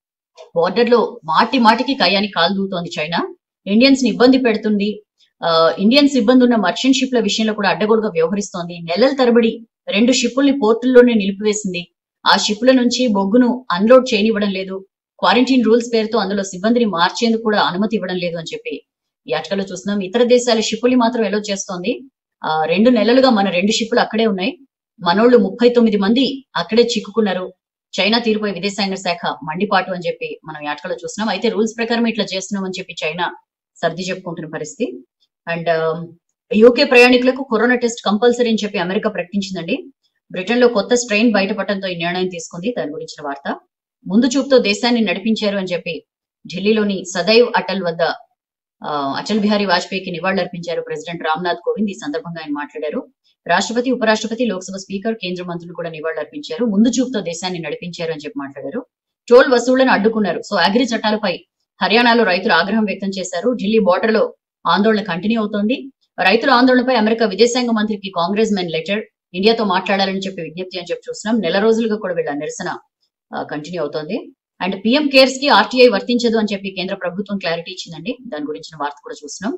బోర్డర్ లో మాటి మాటికి కయ్యాని కాలు దూతోంది చైనా ఇండియన్స్ ని ఇబ్బంది పెడుతుంది ఆ, ఇండియన్స్ ఇబ్బంది ఉన్న మర్చెంట్ షిప్ల విషయంలో కూడా అడ్డగోలుగా వ్యవహరిస్తోంది నెలల తరబడి రెండు షిప్పుల్ని పోర్టుల్లోనే నిలిపివేసింది ఆ షిప్ల నుంచి బొగ్గును అన్లోడ్ చేయనివ్వడం లేదు క్వారంటైన్ రూల్స్ పేరుతో అందులో సిబ్బందిని మార్చేందుకు కూడా అనుమతి ఇవ్వడం లేదు అని చెప్పి ఈ ఆటకలో చూస్తున్నాం ఇతర దేశాల షిప్పుల్ని మాత్రం ఎలో చేస్తోంది ఆ రెండు నెలలుగా మన రెండు షిప్పులు అక్కడే ఉన్నాయి మనోళ్ళు ముప్పై తొమ్మిది మంది అక్కడే చిక్కుకున్నారు చైనా తీరుపై విదేశాంగ శాఖ మండిపాటు అని చెప్పి మనం ఈ ఆటకలో చూస్తున్నాం అయితే రూల్స్ ప్రకారం ఇట్లా చేస్తున్నాం అని చెప్పి చైనా సర్ది చెప్పుకుంటున్న పరిస్థితి అండ్ యూకే ప్రయాణికులకు కరోనా టెస్ట్ కంపల్సరీ అని చెప్పి అమెరికా ప్రకటించిందండి బ్రిటన్ లో కొత్త స్ట్రెయిన్ బయటపడటంతో ఈ నిర్ణయం తీసుకుంది దాని గురించిన వార్త ముందు చూపుతో దేశాన్ని నడిపించారు అని చెప్పి ఢిల్లీలోని సదైవ్ అటల్ వద్ద ఆ, అటల్ బిహారీ వాజ్పేయికి నివాళులర్పించారు ప్రెసిడెంట్ రామ్నాథ్ కోవింద్ ఈ సందర్భంగా ఆయన మాట్లాడారు రాష్ట్రపతి ఉపరాష్ట్రపతి లోక్సభ స్పీకర్ కేంద్ర మంత్రులు కూడా నివాళులర్పించారు ముందు చూపుతో దేశాన్ని నడిపించారు అని చెప్పి మాట్లాడారు టోల్ వసూళ్లను అడ్డుకున్నారు సో అగ్రి చట్టాలపై హర్యానాలో రైతులు ఆగ్రహం వ్యక్తం చేశారు ఢిల్లీ బోర్డర్ లో ఆందోళన కంటిన్యూ అవుతోంది రైతుల ఆందోళనపై అమెరికా విదేశాంగ మంత్రికి కాంగ్రెస్ మెన్ లెటర్ ఇండియాతో మాట్లాడాలని చెప్పి విజ్ఞప్తి అని చెప్పి చూస్తున్నాం నెల రోజులుగా కూడా వీళ్ళ నిరసన కంటిన్యూ అవుతోంది అండ్ పిఎం కేర్స్ కి ఆర్టీఐ వర్తించదు అని చెప్పి కేంద్ర ప్రభుత్వం క్లారిటీ ఇచ్చిందండి దాని గురించిన వార్త కూడా చూస్తున్నాం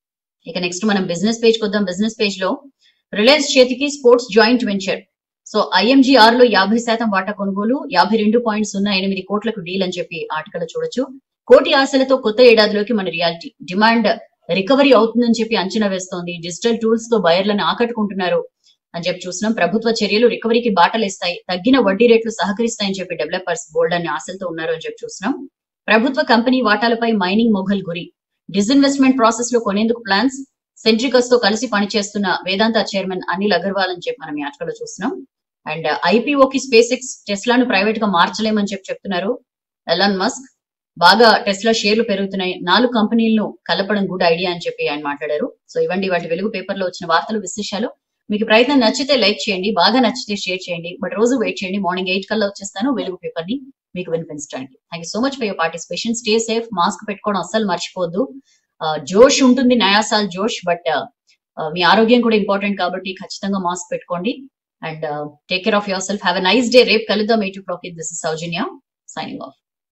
ఇక నెక్స్ట్ మనం బిజినెస్ పేజ్ కొద్దాం బిజినెస్ పేజ్ లో రిలయన్స్ చేతికి sports joint venture so IMGR లో యాభై శాతం వాటా కొనుగోలు యాభై రెండు పాయింట్ సున్నా ఎనిమిది కోట్లకు డీల్ అని చెప్పి ఆర్టికల్ చూడొచ్చు కోటి ఆశలతో కొత్త ఏడాదిలోకి మన రియాలిటీ డిమాండ్ రికవరీ అవుతుందని చెప్పి అంచనా వేస్తోంది డిజిటల్ టూల్స్ తో బయర్లను ఆకట్టుకుంటున్నారు అని చెప్పి చూస్తున్నాం ప్రభుత్వ చర్యలు రికవరీకి బాటలేస్తాయి తగ్గిన వడ్డీ రేట్లు సహకరిస్తాయని చెప్పి డెవలపర్స్ బోల్డ్ అని ఆశలతో ఉన్నారు అని చెప్పి చూస్తున్నాం ప్రభుత్వ కంపెనీ వాటాలపై మైనింగ్ మొఘల్ గురి డిస్ఇన్వెస్ట్మెంట్ ప్రాసెస్ లో కొనేందుకు ప్లాన్స్ సెంట్రికస్ తో కలిసి పనిచేస్తున్న వేదాంత చైర్మన్ అనిల్ అగర్వాల్ అని చెప్పి మనం ఈ ఆటలో చూస్తున్నాం అండ్ ఐపీఓకి స్పేస్ ఎక్స్ టెస్లాను ప్రైవేట్ గా మార్చలేమని చెప్పి చెప్తున్నారు ఎలాన్ మస్క్ బాగా టెస్లా షేర్లు పెరుగుతున్నాయి నాలుగు కంపెనీలను కలపడం గుడ్ ఐడియా అని చెప్పి ఆయన మాట్లాడారు సో ఇవ్వండి వాటి వెలుగు పేపర్ లో వచ్చిన వార్తలు విశేషాలు మీకు ప్రయత్నం నచ్చితే లైక్ చేయండి బాగా నచ్చితే షేర్ చేయండి బట్ రోజు వెయిట్ చేయండి మార్నింగ్ ఎయిట్ కల్లా వచ్చేస్తాను వెలుగు పేపర్ ని మీకు వినిపించడానికి thank you so much for your participation stay safe mask పెట్టుకోవడం అస్సలు మర్చిపోవద్దు ఆ, జోష్ ఉంటుంది నయాసాల్ జోష్ బట్ మీ ఆరోగ్యం కూడా ఇంపార్టెంట్ కాబట్టి ఖచ్చితంగా మాస్క్ పెట్టుకోండి and take care of yourself have a nice day రేపు కలుద్దాం eight o'clock this is Sowjanya signing of